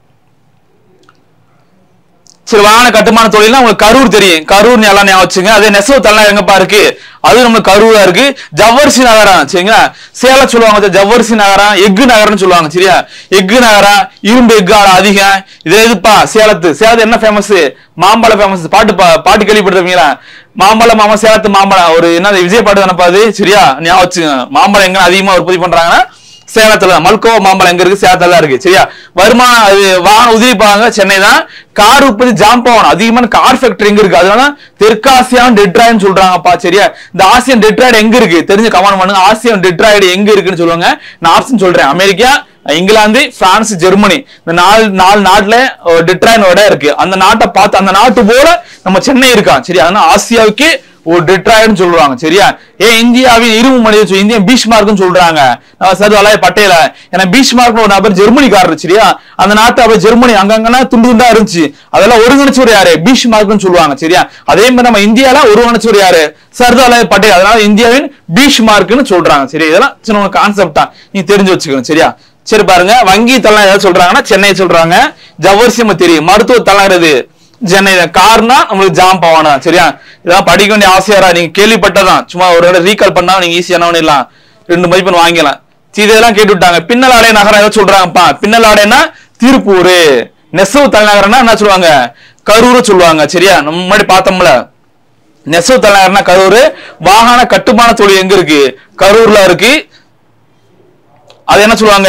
சரி வாகன கட்டுமான தொழில்னா உங்களுக்கு கரூர் தெரியும் கரூர் எல்லாம் ஞாபகம் வச்சுங்க அதே நெசவு தலைநகர் எங்கப்பா இருக்கு அது நம்மளுக்கு கரூரா இருக்கு ஜவ்வரிசி நகரம் சரிங்களா சேலம் சொல்லுவாங்க பாத்தியா, ஜவ்வரிசி நகரம் எஃகு நகரம்னு சொல்லுவாங்க சரியா எஃகு நகரம் இரும்பு எஃகு ஆலை அதிகம் இது எதுப்பா சேலத்து சேலத்து என்ன ஃபேமஸ் மாம்பழம் ஃபேமஸ் பாட்டு பா- பாட்டு கேள்விப்பட்டிருப்பீங்களா மாம்பழம் மாமா சேலத்து மாம்பழம் ஒரு என்ன விஜய் பாட்டு தானப்பா அது சரியா ஞாபகம் வச்சுங்க மாம்பழம் எங்க அதிகமா உற்பத்தி பண்றாங்கன்னா சேலத்துல தான். மல்கோவா மாம்பழம் எங்க இருக்கு சேலத்துல தான் இருக்கு சரியா வருமானம் அது வாகன உதவி பாங்க சென்னை தான் கார் உற்பத்தி ஜாம்பவன் அதிகமான கார் ஃபேக்டரி எங்க இருக்கு அதனால தெற்காசியான் டெட்ராய்டு சொல்றாங்கப்பா சரியா இந்த ஆசியன் டெட்ராய்டு எங்க இருக்கு தெரிஞ்சு கமெண்ட் பண்ணுங்க ஆசியன் டெட்ராய்டு எங்க இருக்குன்னு சொல்லுவாங்க நான் ஆப்ஷன் சொல்றேன் அமெரிக்கா இங்கிலாந்து பிரான்ஸ் ஜெர்மனி இந்த நாலு நாலு நாட்டுல டெட்ராய்டோட இருக்கு அந்த நாட்டை பார்த்து அந்த நாட்டு போல நம்ம சென்னை இருக்கான் சரியா அதனால ஆசியாவுக்கு ஒரு டெட்ராய்டுன்னு சொல்றாங்க சரியா ஏன் இந்தியாவின் இரும்பு மனிதன் சொல்லி இந்தியன் பீஷ்மார்க்னு சொல்றாங்க நான் சர்வ வல்லாய் பட்டேல ஏன்னா பீஷ்மார்க்னு ஒரு நபர் ஜெர்மனிக்காரர் சரியா அந்த நாட்டு அவர் ஜெர்மனி அங்கங்கன்னா துண்டு துண்டா இருந்துச்சு அதெல்லாம் ஒருங்கிணைச்சவர் யாரு பீஷ்மார்க்னு சொல்லுவாங்க சரியா அதே மாதிரி நம்ம இந்தியால ஒருங்கிணைச்சவர் யாரு சர்தார் வல்லபாய் பட்டேல் அதனால இந்தியாவின் பீஷ்மார்க்னு சொல்றாங்க சரி இதெல்லாம் சின்ன ஒரு கான்செப்ட் தான் நீ தெரிஞ்சு வச்சுக்கணும் சரியா சரி பாருங்க வங்கி தலைநகர் எதாவது சொல்றாங்கன்னா சென்னை சொல்றாங்க ஜவ்வரிசி நமக்கு தெரியும் மருத்துவ தலைநகர் சென்னை கார்னா நம்மளுக்கு ஜாம் பவானா சரியா இதெல்லாம் படிக்க வேண்டிய ஆசையாரா நீங்க கேள்விப்பட்டதான் சும்மா ஒரு தடவை ரீகால் பண்ணா நீங்க ஈஸியா என்ன பண்ணிடலாம் ரெண்டு மதிப்பெண் வாங்கிக்கலாம் சரி, இதெல்லாம் கேட்டு விட்டாங்க பின்னல் ஆடை நகரம் ஏதோ சொல்றாங்கப்பா பின்னல் ஆடைனா திருப்பூர் நெசவு தலைநகரம்னா என்ன சொல்லுவாங்க கரூர் சொல்லுவாங்க சரியா நம்ம முன்னாடி பார்த்தோம்ல நெசவு தலைநகர்னா கரூர் வாகன கட்டுமான தொழில் எங்க இருக்கு கரூர்ல இருக்கு அது என்ன சொல்லுவாங்க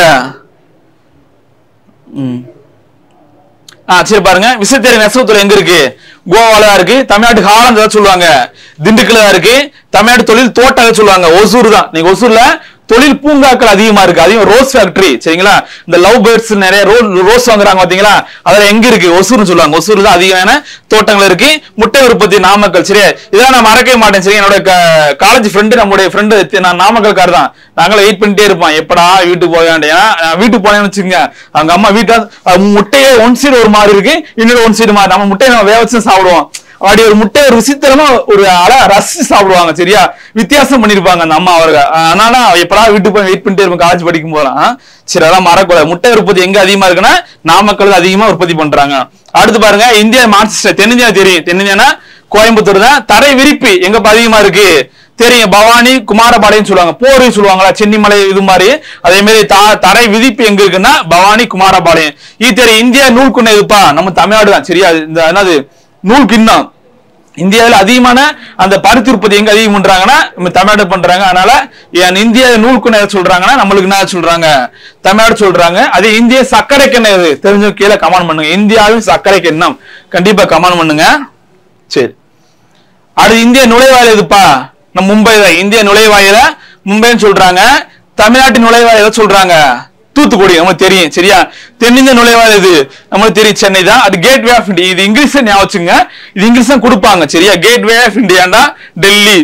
ம். ஆ சரி பாருங்க விசைத்தறி நெசவுத்துறை எங்க இருக்கு கோவால தான் இருக்கு தமிழ்நாட்டு ஹாலந்து தான் சொல்லுவாங்க திண்டுக்கல்ல தான் இருக்கு தமிழ்நாடு தொழில் தோட்டம் சொல்லுவாங்க ஒசூர் தான் நீங்க ஒசூர்ல தொழில் பூங்காக்கள் அதிகமா இருக்கு அதிகம் ரோஸ் ஃபேக்டரி சரிங்களா இந்த லவ் பேர்ட்ஸ் நிறைய ரோ- ரோஸ் வாங்குறாங்க பாத்தீங்களா அதுல எங்க இருக்கு ஒசூர்னு சொல்லுவாங்க ஒசூர் தான் அதிகமான தோட்டங்கள் இருக்கு முட்டை உற்பத்தி நாமக்கல் சரி இதெல்லாம் நான் மறக்கவே மாட்டேன் சரி என்னோட காலேஜ் ஃப்ரெண்டு நம்முடைய ஃப்ரெண்டு நான் நாமக்கல்கார் தான் நாங்களும் வெயிட் பண்ணிட்டே இருப்போம் எப்படா வீட்டுக்கு போக வேண்டிய வீட்டுக்கு போனேன்னு வச்சுக்கோங்க அவங்க அம்மா வீட்டா முட்டையே ஒன் சைடு ஒரு மாதிரி இருக்கு இன்னொரு ஒன் சைடு மாதிரி நம்ம முட்டையை நம்ம வேக வச்சு சாப்பிடுவோம் அப்படி ஒரு முட்டை ஒரு விசித்திரமா ஒரு அழ ரசிச்சு சாப்பிடுவாங்க சரியா வித்தியாசம் பண்ணிருப்பாங்க அந்த அம்மா அவர்கள் அதனால எப்படா வீட்டுக்கு போய் வெயிட் பண்ணிட்டே இருப்போம் காலேஜ் படிக்கும் போதெல்லாம் சரி அதெல்லாம் மறக்கூடாது முட்டை உற்பத்தி எங்க அதிகமா இருக்குன்னா நாமக்கல் அதிகமா உற்பத்தி பண்றாங்க அடுத்து பாருங்க இந்தியா மான்செஸ்டர் தென்னிந்தியா தெரியும் தென்னிந்தியானா கோயம்புத்தூர் தான் தரை விரிப்பு எங்க அதிகமா இருக்கு தெரியும் பவானி குமாரபாளையம் சொல்லுவாங்க போரி சொல்லுவாங்களா சென்னிமலை இது மாதிரி அதே மாதிரி த- தரை விதிப்பு எங்க இருக்குன்னா பவானி குமாரபாளையம் இது தெரியும் இந்தியா நூல் குண்ணை இதுப்பா நம்ம தமிழ்நாடு தான் சரியா இந்த என்னது நூல் கிண்ணம் இந்தியாவில் அதிகமான அந்த பருத்தி உற்பத்தி எங்க அதிகம் பண்றாங்கன்னா நம்ம தமிழ்நாடு பண்றாங்க அதனால என் இந்தியா நூல் எதை சொல்றாங்கன்னா நம்மளுக்கு என்ன சொல்றாங்க தமிழ்நாடு சொல்றாங்க அதே இந்திய சர்க்கரை கிண்ணம் எது தெரிஞ்ச கீழே கமெண்ட் பண்ணுங்க இந்தியாவின் சர்க்கரை கிண்ணம் கண்டிப்பா கமெண்ட் பண்ணுங்க சரி அது இந்திய நுழைவாயில் எதுப்பா நம்ம மும்பை தான் இந்திய நுழைவாயில மும்பைன்னு சொல்றாங்க தமிழ்நாட்டின் நுழைவாயில் எதை சொல்றாங்க தூத்துக்குடி நமக்கு தெரியும் சரியா தென்னிந்திய நுழைவாயில் இது நம்மளுக்கு தெரியும் சென்னை தான் அது கேட் வே ஆஃப் இந்தியா இது இங்கிலீஷ் ஞாபகம் வச்சுங்க இது இங்கிலீஷ் தான் கொடுப்பாங்க சரியா கேட் வே ஆஃப் இந்தியாண்டா டெல்லி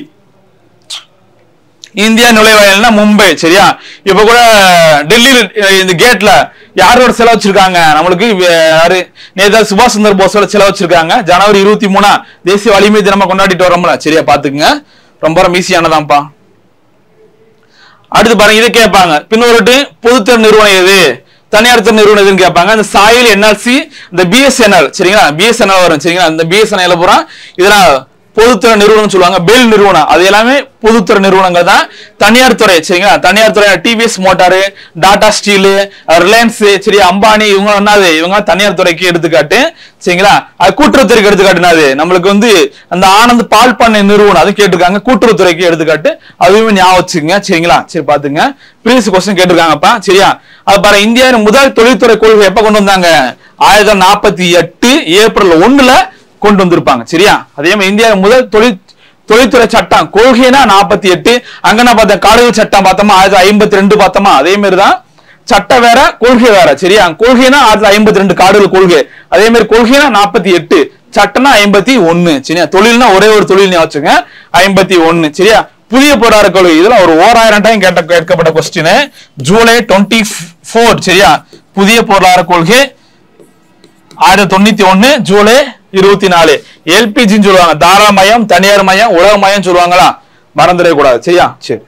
இந்தியா நுழைவாயில்னா மும்பை சரியா இப்ப கூட டெல்லியில அஹ், இந்த கேட்ல யாரோட செலவு வச்சிருக்காங்க நம்மளுக்கு வே- யாரு நேதாஜி சுபாஷ் சந்திர போஸோட செலவு வச்சிருக்காங்க ஜனவரி இருபத்தி மூணா தேசிய வலிமை தினமா கொண்டாடிட்டு வரோம்ல சரியா பாத்துக்குங்க ரொம்ப ரொம்ப ஈஸியானதான்ப்பா அடுத்து பாருங்க இதை கேட்பாங்க பின்னொருட்டு பொதுத்துறை நிறுவனம் எது தனியார் துறை நிறுவனம் எதுன்னு கேட்பாங்க இந்த சாயில் என்எல்சி இந்த பிஎஸ்என்எல் சரிங்களா பிஎஸ்என்எல் வரும் சரிங்களா இந்த பிஎஸ்என்எல் பூரா இதெல்லாம் பொதுத்துறை நிறுவனம் சொல்லுவாங்க பெல் நிறுவனம் அது எல்லாமே பொதுத்துறை நிறுவனங்கள் தான் தனியார் துறை சரிங்களா தனியார் துறை TVS motor Tata steel Reliance சரி அம்பானி இவங்க என்னது இவங்க தனியார் துறைக்கு எடுத்துக்காட்டு சரிங்களா அது கூட்டுறவுத்துறைக்கு எடுத்துக்காட்டு என்னது நம்மளுக்கு வந்து அந்த ஆனந்த் பால் பண்ணை நிறுவனம் அது கேட்டிருக்காங்க கூட்டுறவுத்துறைக்கு எடுத்துக்காட்டு அதுவுமே ஞாபகம் வச்சுக்கோங்க சரிங்களா சரி பாத்துங்க ப்ரீவியஸ் கொஸ்டின் கேட்டிருக்காங்கப்பா சரியா அது பாரு இந்தியாவின் முதல் தொழில்துறை கொள்கை எப்ப கொண்டு வந்தாங்க ஆயிரத்தி தொள்ளாயிரத்தி நாற்பத்தி எட்டு ஏப்ரல் ஒண்ணுல கொண்டு வந்திருப்பாங்க சரியா அதே மாதிரி இந்தியாவின் முதல் தொழில் தொழில்துறை சட்டம் கொள்கைனா நாற்பத்தி எட்டு அங்க நான் பார்த்தேன் காடுகள் சட்டம் பார்த்தோமா ஆயிரத்தி ஐம்பத்தி ரெண்டு பார்த்தோமா அதே மாதிரி தான் சட்டம் வேற கொள்கை வேற சரியா கொள்கைனா ஆயிரத்தி ஐம்பத்தி ரெண்டு காடுகள் கொள்கை அதே மாதிரி கொள்கைனா நாற்பத்தி எட்டு சட்டம்னா ஐம்பத்தி ஒண்ணு சரியா தொழில்னா ஒரே ஒரு தொழில் ஞாபகம் வச்சுங்க ஐம்பத்தி ஒண்ணு சரியா புதிய பொருளாதார கொள்கை இதெல்லாம் ஒரு ஓராயிரம் டைம் கேட்ட கேட்கப்பட்ட கொஸ்டின் ஜூலை டுவெண்ட்டி ஃபோர் சரியா புதிய பொருளாதார கொள்கை ஆயிரத்தி தொண்ணூத்தி ஒண்ணு ஜூலை இருபத்தி நாலு எல்பிஜின்னு சொல்லுவாங்க தாராமயம் தனியார் மயம் உலக மயம் சொல்லுவாங்களா மறந்துடவே கூடாது சரியா சரி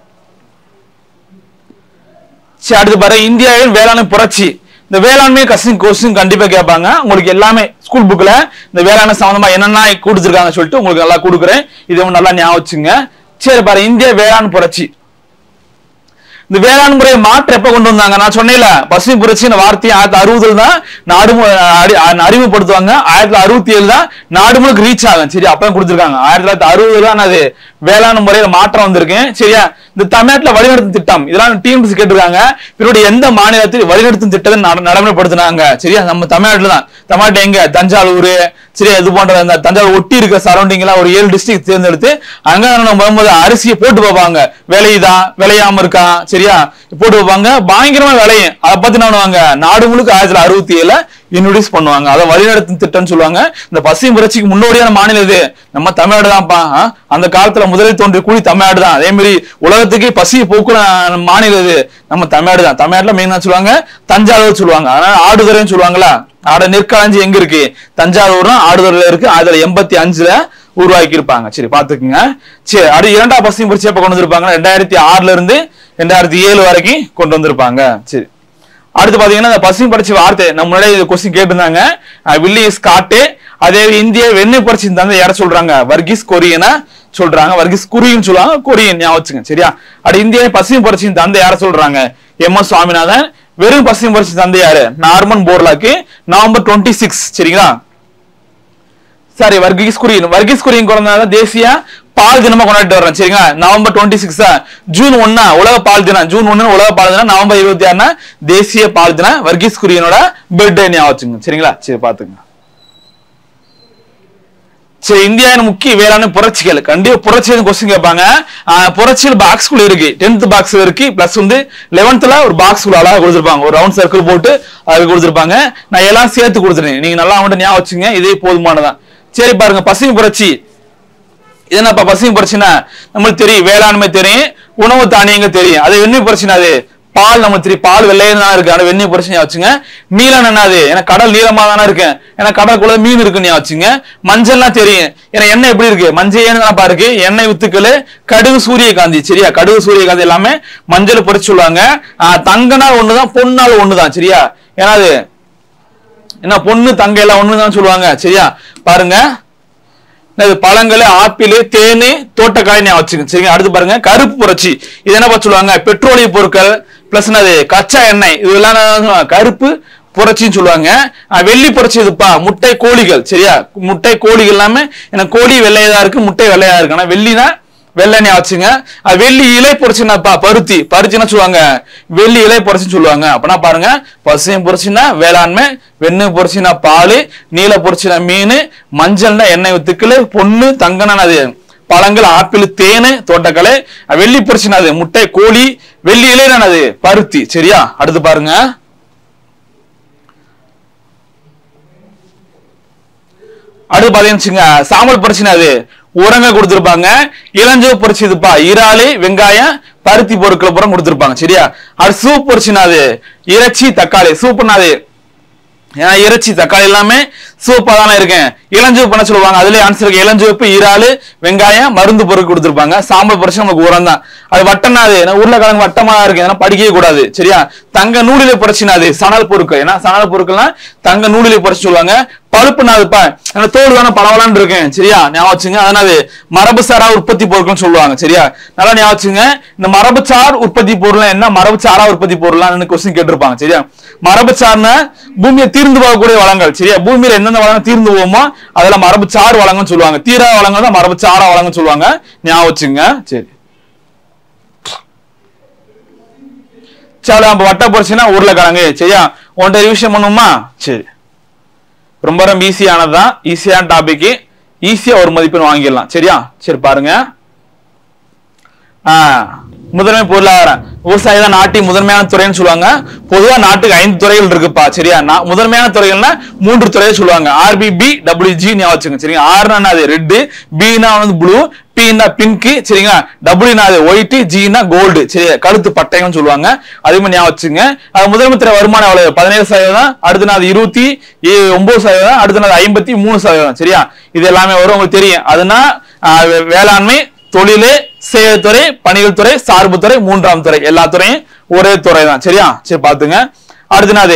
சரி அடுத்து பாரு இந்தியாவின் வேளாண்மை புரட்சி இந்த வேளாண்மை கசின் கொஸ்டின் கண்டிப்பா கேட்பாங்க உங்களுக்கு எல்லாமே ஸ்கூல் புக்ல இந்த வேளாண்மை சம்பந்தமா என்னென்ன கொடுத்துருக்காங்க சொல்லிட்டு உங்களுக்கு நல்லா கொடுக்குறேன் இதை ஒண்ணு நல்லா ஞாபகம் வச்சுங்க சரி பாரு இந்திய வேளாண் புரட்சி இந்த வேளாண் முறையை மாற்ற எப்ப கொண்டு வந்தாங்க நான் சொன்னேன்ல பசுமை புரட்சி வார்த்தையை ஆயிரத்தி அறுபதுல தான் நாடு மு- அறி- அ- அறிமுகப்படுத்துவாங்க ஆயிரத்தி தொள்ளாயிரத்தி அறுபத்தி ஏழு தான் நாடு முழுக்க ரீச் ஆகும் சரி அப்பதான் கொடுத்துருக்காங்க ஆயிரத்தி தொள்ளாயிரத்தி அறுபதுல தான் அது வேளாண் முறையில மாற்றம் வந்திருக்கு சரியா இந்த தமிழ்நாட்டுல வழிநடத்தும் திட்டம் இதெல்லாம் டீம்ஸ் கேட்டிருக்காங்க பின்னாடி எந்த மாநிலத்தில் வழிநடத்தும் திட்டத்தை நட- நடைமுறைப்படுத்தினாங்க சரியா நம்ம தமிழ்நாட்டுல தான் தமிழ்நாட்டு எங்க தஞ்சாவூர் சரி இது போன்ற அந்த தஞ்சாவூர் ஒட்டி இருக்க சரௌண்டிங் எல்லாம் ஒரு ஏழு டிஸ்ட்ரிக்ட் தேர்ந்தெடுத்து அங்க நம்ம வரும்போது அரிசியை போட்டு பார்ப்பாங்க விளையுதா விளையாம இருக்கா சரியா போட்டு வைப்பாங்க பயங்கரமா விளையும் அதை பத்தி என்ன பண்ணுவாங்க நாடு முழுக்க ஆயிரத்தி தொள்ளாயிரத்தி அறுபத்தி ஏழுல இன்ட்ரோடியூஸ் பண்ணுவாங்க அதை வழிநடத்தும் திட்டம்னு சொல்லுவாங்க இந்த பசுமை புரட்சிக்கு முன்னோடியான மாநிலம் இது நம்ம தமிழ்நாடு தான்ப்பா ஆ? அந்த காலத்துல முதலில் தோன்றிய கூலி தமிழ்நாடு தான் அதே மாதிரி உலகத்துக்கு பசியை போக்குற மாநிலம் இது நம்ம தமிழ்நாடு தான் தமிழ்நாட்டுல மெயினா சொல்லுவாங்க தஞ்சாவூர் சொல்லுவாங்க அதனால ஆடுதுறைன்னு சொல்லுவாங்களா ஆட நெற்களஞ்சி எங்க இருக்கு தஞ்சாவூர் ஆடுதுறையில இருக்கு அதுல எண்பத்தி அஞ்சுல உருவாக்கி இருப்பாங்க சரி பாத்துக்குங்க சரி அடுத்து இரண்டாம் பசுமை புரட்சி எப்ப கொண்டு வந்திருப்பாங்க ரெண்டாயிரத்தி ஆறுல இருந்து ரெண்டாயிரத்தி ஏழு வரைக்கும் கொண்டு வந்திருப்பாங்க சரி அடுத்து பாத்தீங்கன்னா இந்த பசுமை புரட்சி வார்த்தை நம்ம முன்னாடி கொஸ்டின் கேட்டிருந்தாங்க வில்லி ஸ்காட்டு அதே இந்திய வெண்ணெய் புரட்சி தந்தை யார சொல்றாங்க வர்கீஸ் கொரியனா சொல்றாங்க வர்கீஸ் குரியன் சொல்லுவாங்க கொரியன் ஞாபகம் வச்சுங்க சரியா அது இந்திய பசுமை புரட்சியின் தந்தை யார சொல்றாங்க எம் எஸ் சுவாமிநாதன் வெறும் பசுமை புரட்சி தந்தை யாரு Norman Borlaug November twenty six சரிங்களா சாரி வர்கீஸ் குரியன் வர்கீஸ் குரியன் குழந்தை தேசிய பால் தினமா கொண்டாடிட்டு வர்றோம் சரிங்களா நவம்பர் டுவெண்ட்டி சிக்ஸ் ஜூன் ஒன்னா உலக பால் தினம் ஜூன் ஒன்னு உலக பால் தினம் நவம்பர் இருபத்தி ஆறுனா தேசிய பால் தினம் வர்கீஸ் குரியனோட பர்த்டே ஞாபகம் வச்சுங்க சரிங்களா சரி பாத்துங்க சரி இந்தியாவின் முக்கிய வேளாண் புரட்சிகள் கண்டிப்பா புரட்சி கொஸ்டின் கேட்பாங்க ஆஹ் புரட்சியில் பாக்ஸ் குள்ள இருக்கு டென்த் பாக்ஸ் இருக்கு பிளஸ் வந்து லெவன்த்ல ஒரு பாக்ஸ் குள்ள அழகா கொடுத்துருப்பாங்க ஒரு ரவுண்ட் சர்க்கிள் போட்டு அது கொடுத்துருப்பாங்க நான் எல்லாம் சேர்த்து கொடுத்துருக்கேன் நீங்க நல்லா அவன்கிட்ட ஞாபகம் வச்சுங்க இதே போதுமானதான் சரி பாருங்க பசுமை புரட்சி இது என்னப்பா பசுமை புரட்சினா நம்மளுக்கு தெரியும் வேளாண்மை தெரியும் உணவு தானியங்கள் தெரியும் அது வெண்ணெய் புரட்சினா அது பால் நம்ம தெரியும் பால் வெள்ளையன்னு தான் இருக்கு ஆனா வெண்ணெய் புரட்சி ஞாபகம் வச்சுங்க நீலம் என்னது ஏன்னா கடல் நீளமா தானே இருக்கு ஏன்னா கடலுக்குள்ள மீன் இருக்குன்னு ஞாபகம் வச்சுங்க மஞ்சள்லாம் தெரியும் ஏன்னா எண்ணெய் எப்படி இருக்கு மஞ்சள் ஏன்னு தானப்பா இருக்கு எண்ணெய் வித்துக்கள் கடுகு சூரியகாந்தி சரியா கடுகு சூரியகாந்தி எல்லாமே மஞ்சள் பொறிச்சு சொல்லுவாங்க ஆஹ் தங்கனால் ஒண்ணுதான் பொன்னால் ஒண்ணுதான் சரியா ஏன்னா அது என்ன பொண்ணு தங்க எல்லாம் ஒண்ணுதான் சொல்லுவாங்க சரியா பாருங்க இது பழங்கள் ஆப்பிள் தேனு தோட்டக்காய் ஞாபகம் வச்சுக்கோங்க சரிங்க அடுத்து பாருங்க கருப்பு புரட்சி இது என்ன பார்த்து சொல்லுவாங்க பெட்ரோலிய பொருட்கள் பிளஸ் என்னது கச்சா எண்ணெய் இதெல்லாம் என்ன சொல்லுவாங்க? கருப்பு புரட்சின்னு சொல்லுவாங்க அஹ் வெள்ளி புரட்சி இதுப்பா முட்டை கோழிகள் சரியா முட்டை கோழிகள் எல்லாமே எனக்கு கோழி வெள்ளையதா இருக்கு முட்டை வெள்ளையா இருக்கு ஆனா வெள்ளினா வெள்ளெண்ணெய் வச்சுங்க அது வெள்ளி இலை பொரிச்சுனாப்பா பருத்தி பருத்தினா சொல்லுவாங்க வெள்ளி இலை பொரிச்சுன்னு சொல்லுவாங்க அப்பனா பாருங்க பசுமையும் பொரிச்சுனா வேளாண்மை வெண்ணு பொரிச்சுனா பால் நீல பொரிச்சுனா மீன் மஞ்சள்னா எண்ணெய் வித்துக்கள் பொண்ணு தங்கனா அது பழங்கள் ஆப்பிள் தேனு தோட்டக்கலை வெள்ளி பொரிச்சுனா அது முட்டை கோழி வெள்ளி இலைனா அது பருத்தி சரியா அடுத்து பாருங்க அடுத்து பாத்தீங்கன்னு வச்சுங்க, சாம்பல் பிரச்சனை அது உரங்க கொடுத்திருப்பாங்க இளஞ்சோ பொரிச்சதுப்பா இறாலு வெங்காயம் பருத்தி பொருட்களை பூரா கொடுத்திருப்பாங்க சரியா அது சூப் பொரிச்சுனா அது இறைச்சி தக்காளி சூப்புனா அது ஏன்னா இறைச்சி தக்காளி எல்லாமே சூப்பா தானே இருக்கேன் இளஞ்சிவப்பு பண்ண சொல்லுவாங்க அதுல ஆன்சர் இருக்கு இளஞ்சிவப்பு இறாலு வெங்காயம் மருந்து பொருள் கொடுத்திருப்பாங்க சாம்பல் பொரிச்சு நமக்கு உரம் தான் அது வட்டம்னா அது ஏன்னா உருளைக்கிழங்கு வட்டமா தான் இருக்கு ஏன்னா படிக்கவே கூடாது சரியா தங்க நூலிலே பொரிச்சினா அது சணல் பொருட்கள் ஏன்னா சணல் பொருட்கள்லாம் தங்க நூலிலே பொரிச்சு சொல்லுவாங்க பழுப்புனா அதுப்பா ஏன்னா தோல் தானே பளபளன்னு இருக்கேன் சரியா ஞாபகம் வச்சுங்க அதனால அது மரபுசாரா உற்பத்தி பொருட்கள்னு சொல்லுவாங்க சரியா நல்லா ஞாபகம் வச்சுங்க இந்த மரபுசார் உற்பத்தி பொருள் என்ன மரபுசாரா உற்பத்தி பொருளான்னு கொஸ்டின் கேட்டிருப்பாங்க சரியா மரபுசார்னா பூமியை தீர்ந்து போகக்கூடிய வளங்கள் சரியா பூமியில எந்தெந்த வளங்கள் தீர்ந்து போகுமோ அதெல்லாம் மரபுசார் வளங்கள்னு சொல்லுவாங்க தீரா வளங்கள் தான் மரபுசாரா வளங்கள்னு சொல்லுவாங்க ஞாபகம் வச்சுங்க சரி சரி அப்ப வட்ட பொரிச்சுன்னா உருளைக்கிழங்கு சரியா உன்கிட்ட ரிவிஷன் பண்ணுமா சரி ரொம்ப ரொம்ப ஈஸியானதுதான் ஈஸியான டாபிக் ஈஸியா ஒரு மதிப்பெண் வாங்கிடலாம் சரியா சரி பாருங்க ஆஹ் முதன்மை பொருளாதாரம் விவசாயம் தான் நாட்டின் முதன்மையான துறைன்னு சொல்லுவாங்க பொதுவா நாட்டுக்கு ஐந்து துறைகள் இருக்குப்பா சரியா நா- முதன்மையான துறைகள்னா மூன்று துறையை சொல்லுவாங்க ஆர்பிபி டபிள்யூஜி ஞாபகம் வச்சுங்க சரிங்களா ஆர்னா அது ரெட்டு பினா வந்து ப்ளூ பின்னா பிங்க் சரிங்களா டபிள்யூனா அது ஒயிட் ஜினா கோல்டு சரி கழுத்து பட்டயம்னு சொல்லுவாங்க அதே மாதிரி ஞாபகம் வச்சுங்க அது முதன்மை துறை வருமானம் எவ்வளவு பதினேழு சதவீதம் அடுத்த நாள் இருபத்தி ஏ- ஒன்பது சதவீதம் அடுத்த நாள் ஐம்பத்தி மூணு சதவீதம் சரியா இது எல்லாமே வரும் உங்களுக்கு தெரியும் அதுனா ஆஹ் வே- வேளாண்மை தொழிலு சேவைத்துறை பணிகள் துறை சார்பு துறை மூன்றாம் துறை எல்லா துறையும் ஒரே துறை தான் சரியா சரி பாத்துங்க அடுத்து என்னது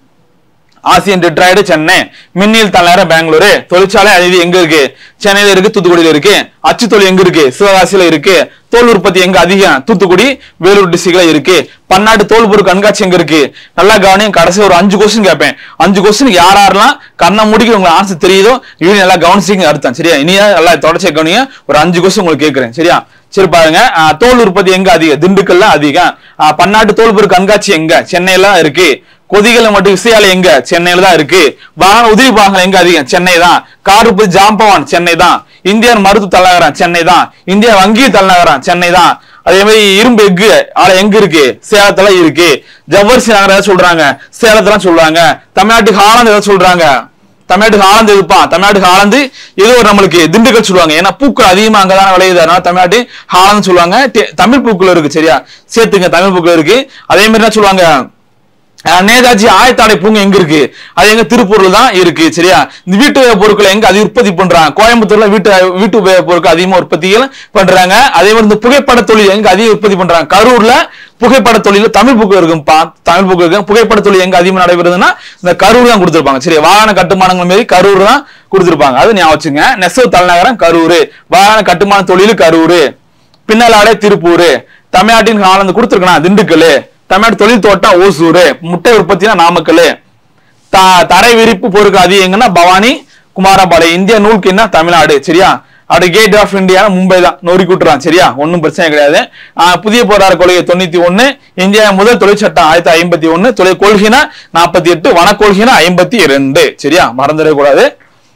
ஆசியன் டெட்ராய்டு சென்னை மின்னியல் தலைநகரம் பெங்களூரு தொழிற்சாலை அது எங்க இருக்கு சென்னையில இருக்கு தூத்துக்குடியில இருக்கு அச்சு தொழில் எங்க இருக்கு சிவகாசியில இருக்கு தோல் உற்பத்தி எங்க அதிகம் தூத்துக்குடி வேலூர் டிஸ்ட்ரிக்ட்ல இருக்கு பன்னாட்டு தோல் பொருள் கண்காட்சி எங்க இருக்கு நல்லா கவனியும் கடைசி ஒரு அஞ்சு கொஸ்டின் கேட்பேன் அஞ்சு கொஸ்டின் யார் யாரெல்லாம் கண்ணை முடிக்க உங்களுக்கு ஆன்சர் தெரியுதோ இவங்க நல்லா கவனிச்சிங்க அர்த்தம் சரியா இனியா நல்லா தொடர்ச்சி கவனிங்க ஒரு அஞ்சு கொஸ்டின் உங்களுக்கு கேட்கிறேன் சரியா சரி பாருங்க ஆஹ் தோல் உற்பத்தி எங்க அதிகம் திண்டுக்கல்ல அதிகம் ஆஹ் பன்னாட்டு தோல் பொருள் கண்காட்சி எங்க சென்னையில இருக்கு கொதிகள் மட்டும் விசையாலை எங்க சென்னையில தான் இருக்கு வாகன உதவி பாகங்கள் எங்க அதிகம் சென்னை தான் கார் உற்பத்தி ஜாம்பவான் சென்னை தான் இந்தியன் மருத்துவ தலைநகரம் சென்னை தான் இந்திய வங்கி தலைநகரம் சென்னை தான் அதே மாதிரி இரும்பு எஃகு ஆளை எங்க இருக்கு சேலத்துல இருக்கு ஜவ்வரிசி நகரம் ஏதாவது சொல்றாங்க சேலத்துல சொல்றாங்க தமிழ்நாட்டுக்கு ஆனந்த் ஏதாவது சொல்றாங்க தமிழ்நாட்டுக்கு ஆனந்த் இருப்பான் தமிழ்நாட்டுக்கு ஆனந்த் ஏதோ ஒரு நம்மளுக்கு திண்டுக்கல் சொல்லுவாங்க ஏன்னா பூக்கள் அதிகமா அங்கதானே விளையுது அதனால தமிழ்நாட்டு ஆனந்த் சொல்லுவாங்க டெ- தமிழ் பூக்கள் இருக்கு சரியா சேர்த்துங்க தமிழ் பூக்கள் இருக்கு அதே மாதிரி என்ன சொல்லுவாங்க அஹ் நேதாஜி ஆயத்தாடை பூங்கா எங்க இருக்கு அது எங்க திருப்பூர்ல தான் இருக்கு சரியா இந்த வீட்டு உபயோக பொருட்களை எங்க அதிக உற்பத்தி பண்றாங்க கோயம்புத்தூர்ல வீட்டு வீட்டு உபயோக பொருட்கள் அதிகமா உற்பத்திகள் பண்றாங்க அதே மாதிரி இந்த புகைப்பட தொழில் எங்க அதிக உற்பத்தி பண்றாங்க கரூர்ல புகைப்பட தொழில தமிழ் புக்கு இருக்கும்பா தமிழ் புக்கு இருக்கு புகைப்பட தொழில் எங்க அதிகமா நடைபெறுதுன்னா இந்த கரூர் தான் கொடுத்திருப்பாங்க சரி வாகன கட்டுமானங்கள் மாரி கரூர் தான் கொடுத்திருப்பாங்க அது ஞாபகம் வச்சுங்க நெசவு தலைநகரம் கரூர் வாகன கட்டுமான தொழில் கரூர் பின்னலாடை திருப்பூர் தமிழ்நாட்டின் ஆனந்த் கொடுத்திருக்கணும் திண்டுக்கல் தமிழ்நாடு தொழில் தோட்டம் ஓசூர் முட்டை உற்பத்தினா நாமக்கல் த- தரை விரிப்பு பொருட்கள் அதிகம் எங்கன்னா பவானி குமாரபாளையம் இந்தியா நூல்க்கு என்ன தமிழ்நாடு சரியா அப்படி கேட் ஆஃப் இந்தியா மும்பை தான் நொறுக்கி விட்டுறான் சரியா ஒன்றும் பிரச்சனை கிடையாது ஆஹ் புதிய பொருளாதார கொள்கை தொண்ணூத்தி ஒண்ணு இந்தியா முதல் தொழிற்சட்டம் ஆயிரத்தி ஐம்பத்தி ஒண்ணு தொழில் கொள்கைனா நாற்பத்தி எட்டு வனக்கொள்கைனா ஐம்பத்தி இரண்டு சரியா மறந்துடக்கூடாது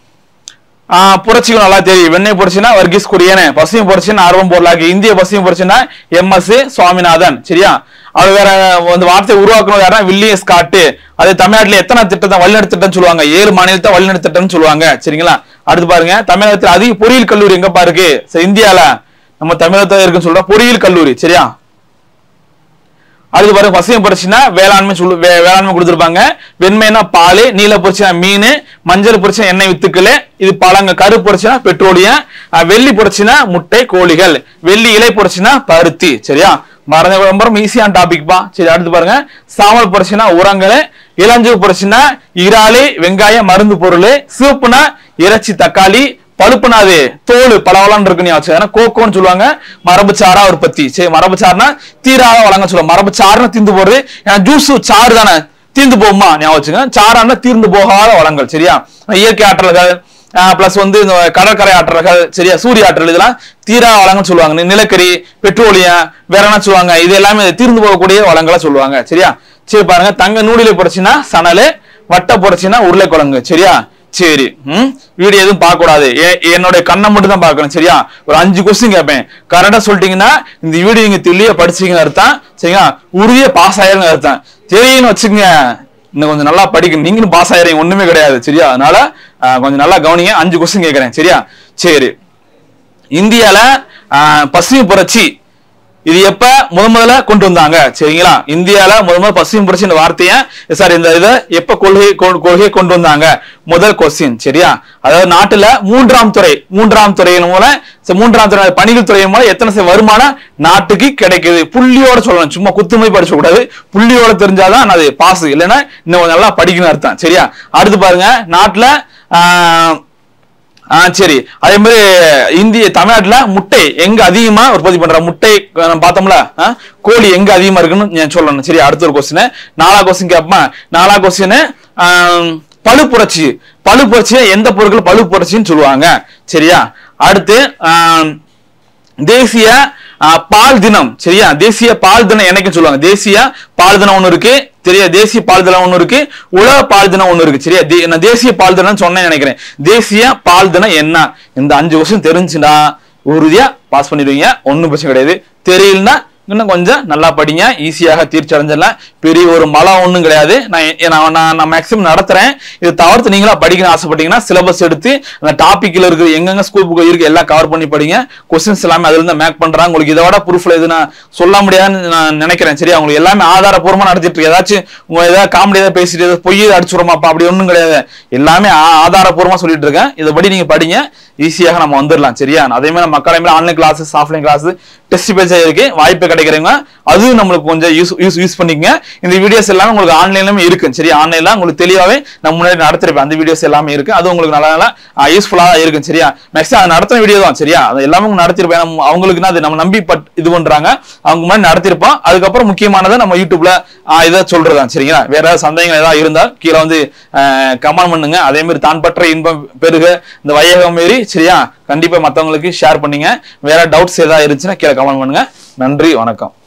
ஆஹ் புரட்சிகள் நல்லா தெரியும் வெண்ணெய் புரட்சினா வர்கீஸ் குரியன் பசுமை புரட்சினா ஆர்வம் பொருளாக்கி இந்திய பசுமை புரட்சினா எம் எஸ் சுவாமிநாதன் சரியா அவர் வேற வந்து வார்த்தை உருவாக்கணும் யாரா வில்லியம் ஸ்காட்டு அது தமிழ்நாட்டுல எத்தனை திட்டத்தை வழிநடத்து திட்டம் சொல்லுவாங்க ஏழு மாநிலத்தை வழிநடத்து திட்டம்னு சொல்லுவாங்க சரிங்களா அடுத்து பாருங்க தமிழகத்துல அதிக பொறியியல் கல்லூரி எங்கப்பா இருக்கு சரி, இந்தியால நம்ம தமிழகத்துல இருக்குன்னு சொல்றோம் பொறியியல் கல்லூரி சரியா அடுத்து பாருங்க பசுமை புரட்சினா வேளாண்மை சொல்லு வே- வேளாண்மை கொடுத்திருப்பாங்க வெண்மைனா பால் நீல புரட்சினா மீன் மஞ்சள் புரட்சினா எண்ணெய் வித்துக்கள் இது பழங்க கரு புரட்சினா பெட்ரோலியம் அஹ், வெள்ளி புரட்சினா முட்டை கோழிகள் வெள்ளி இலை புரட்சினா பருத்தி சரியா மறந்த ரொம்ப ரொம்ப ஈஸியான டாபிக் பா சரி அடுத்து பாருங்க சாமல் புரட்சினா உரங்கள் இளஞ்சூ புரட்சினா இறாலு வெங்காயம் மருந்து பொருள் சூப்புனா இறைச்சி தக்காளி பழுப்புனா அது தோல் பளபளன்னு இருக்கு ஞாபகம் வச்சுக்கோங்க. ஏன்னா கோகோன்னு சொல்லுவாங்க மரபு சாரா உற்பத்தி சரி மரபு சாருனா தீராத வளங்க சொல்லுவாங்க மரபு சாருன்னு தீந்து போறது ஏன்னா ஜூஸ் சாறு தானே தீர்ந்து போகுமா ஞாபகம் வச்சுங்க சாரான தீர்ந்து போகாத வளங்கள் சரியா இயற்கை ஆற்றல்கள் பிளஸ் வந்து இந்த கடற்கரை ஆற்றல்கள் சரியா சூரிய ஆற்றல் இதெல்லாம் தீரா வளங்கள்னு சொல்லுவாங்க நி- நிலக்கரி பெட்ரோலியம் வேற என்ன சொல்லுவாங்க இது எல்லாமே தீர்ந்து போகக்கூடிய வளங்களா சொல்லுவாங்க சரியா சரி பாருங்க தங்க நூலில புடைச்சின்னா சணல் வட்ட புடைச்சின்னா உருளைக்கிழங்கு சரியா சரி ம் வீடியோ எதுவும் பார்க்க கூடாது எ- என்னுடைய கண்ணை மட்டும் தான் பார்க்கணும் சரியா ஒரு அஞ்சு கொஸ்டின் கேட்பேன் கரெக்டா சொல்லிட்டீங்கன்னா இந்த வீடியோ நீங்க தெளிவா படிச்சீங்கன்னு அர்த்தம் சரிங்களா உறுதியா பாஸ் ஆயிருங்க அர்த்தம் தெரியும்னு வச்சுக்கோங்க இன்னும் கொஞ்சம் நல்லா படிக்கணும் நீங்களும் பாஸ் ஆயிரீங்க ஒண்ணுமே கிடையாது சரியா அதனால ஆஹ், கொஞ்சம் நல்லா கவனிங்க அஞ்சு கொஸ்டின் கேட்கறேன் சரியா சரி இந்தியால ஆஹ், பசுமை புரட்சி இது எப்ப முத முதல்ல கொண்டு வந்தாங்க சரிங்களா இந்தியால முத முதல்ல பசுமை புரட்சி இந்த வார்த்தைய சாரி இந்த இதை எப்ப கொள்கை கொ- கொள்கையை கொண்டு வந்தாங்க முதல் கொஸ்டின் சரியா அதாவது நாட்டுல மூன்றாம் துறை மூன்றாம் துறையின் மூலம் சரி, மூன்றாம் துறை பணிகள் துறையின் மூலம் எத்தனை சதவீத வருமானம் நாட்டுக்கு கிடைக்குது புள்ளியோட சொல்லணும் சும்மா குத்துமை படிச்ச கூடாது புள்ளியோட தெரிஞ்சாதான் அது பாஸ் இல்லைன்னா இன்னும் கொஞ்சம் நல்லா படிக்கணும் அர்த்தம் சரியா அடுத்து பாருங்க நாட்டுல ஆஹ், ஆ சரி அதே மாதிரி இந்திய தமிழ்நாட்டுல முட்டை எங்க அதிகமா உற்பத்தி பண்ற முட்டை அஹ், நம்ம பார்த்தோம்ல ஆ? கோழி எங்க அதிகமா இருக்குன்னு நான் சொல்லணும் சரி அடுத்த ஒரு கொஸ்டின் நாலா கொஸ்டின் கேட்போமா நாலா கொஸ்டின் பழு புரட்சி பழு புரட்சியை எந்த பொருட்கள் பழு புரட்சின்னு சொல்லுவாங்க சரியா அடுத்து ஆம், தேசிய ஆ, பால் தினம் சரியா தேசிய பால் தினம் என்னைக்கு சொல்லுவாங்க தேசிய பால் தினம் ஒண்ணு இருக்கு சரியா தேசிய பால் தினம் ஒண்ணு இருக்கு உலக பால் தினம் ஒண்ணு இருக்கு சரியா தே- நான் தேசிய பால் தினம் சொன்னேன்னு நினைக்கிறேன் தேசிய பால் தினம் என்ன இந்த அஞ்சு வருஷம் தெரிஞ்சுன்னா உறுதியா பாஸ் பண்ணிடுவீங்க ஒண்ணும் பிரச்சனை கிடையாது தெரியலன்னா இன்னும் கொஞ்சம் நல்லா படிங்க ஈஸியாக தீர்ச்சி அடைஞ்சிடலாம் பெரிய ஒரு மலை ஒண்ணும் கிடையாது நான் எ- நான் நான் நான் மேக்ஸிமம் நடத்துறேன் இது தவிர்த்து நீங்களா படிக்கணும்னு ஆசைப்பட்டீங்கன்னா சிலபஸ் எடுத்து அந்த டாபிக்ல இருக்கிற எங்கெங்க ஸ்கூல் புக் இருக்கு எல்லாம் கவர் பண்ணி படிங்க கொஸ்டின்ஸ் எல்லாமே அதுல இருந்து மேக் பண்றாங்க உங்களுக்கு இதோட ப்ரூஃப்ல எது நான் சொல்ல முடியாதுன்னு நான் நினைக்கிறேன் சரியா உங்களுக்கு எல்லாமே ஆதாரப்பூர்வமா நடத்திட்டு இருக்கு ஏதாச்சும் உங்க ஏதாவது காமெடி ஏதாவது பேசிட்டு ஏதாவது பொய் அடிச்சுடுமாப்பா அப்படி ஒண்ணும் கிடையாது எல்லாமே ஆ- ஆதாரப்பூர்வமா சொல்லிட்டு இருக்கேன் இதைப்படி நீங்க படிங்க ஈஸியாக நம்ம வந்துடலாம் சரியா அதே மாதிரி நம்ம அகாடமியில் online classes offline class test பேஜா இருக்கு வாய்ப்பு கிடைக்கிறவங்க அதுவும் நம்மளுக்கு கொஞ்சம் யூஸ் யூஸ் யூஸ் பண்ணிக்கங்க இந்த வீடியோஸ் எல்லாமே உங்களுக்கு ஆன்லைன்லயுமே இருக்கு சரி ஆன்லைன்ல உங்களுக்கு தெளிவாவே நம்ம முன்னாடி நடத்திருப்பேன் அந்த வீடியோஸ் எல்லாமே இருக்கு அது உங்களுக்கு நல்லா நல்லா யூஸ்ஃபுல்லா இருக்கும் சரியா மேக்ஸிமம் அது நடத்தின வீடியோ தான் சரியா அது எல்லாமே உங்களுக்கு நடத்திருப்பேன் நம்ம அவங்களுக்கு அது நம்ம நம்பி பட் இது பண்றாங்க அவங்க முன்னாடி நடத்திருப்போம் அதுக்கப்புறம் முக்கியமானதை நம்ம யூடியூப்ல ஆஹ், இதை சொல்றதான் சரிங்களா வேற ஏதாவது சந்தேகங்கள் ஏதாவது இருந்தால் கீழே வந்து கமெண்ட் பண்ணுங்க அதே மாதிரி தான் பற்ற இன்பம் பெருக இந்த வையகம் மாரி சரியா கண்டிப்பா மத்தவங்களுக்கு ஷேர் பண்ணுங்க வேற டவுட்ஸ் ஏதாவது இருந்துச்சுன்னா கீழே கமெண்ட் பண்ணுங்க நன்றி வணக்கம்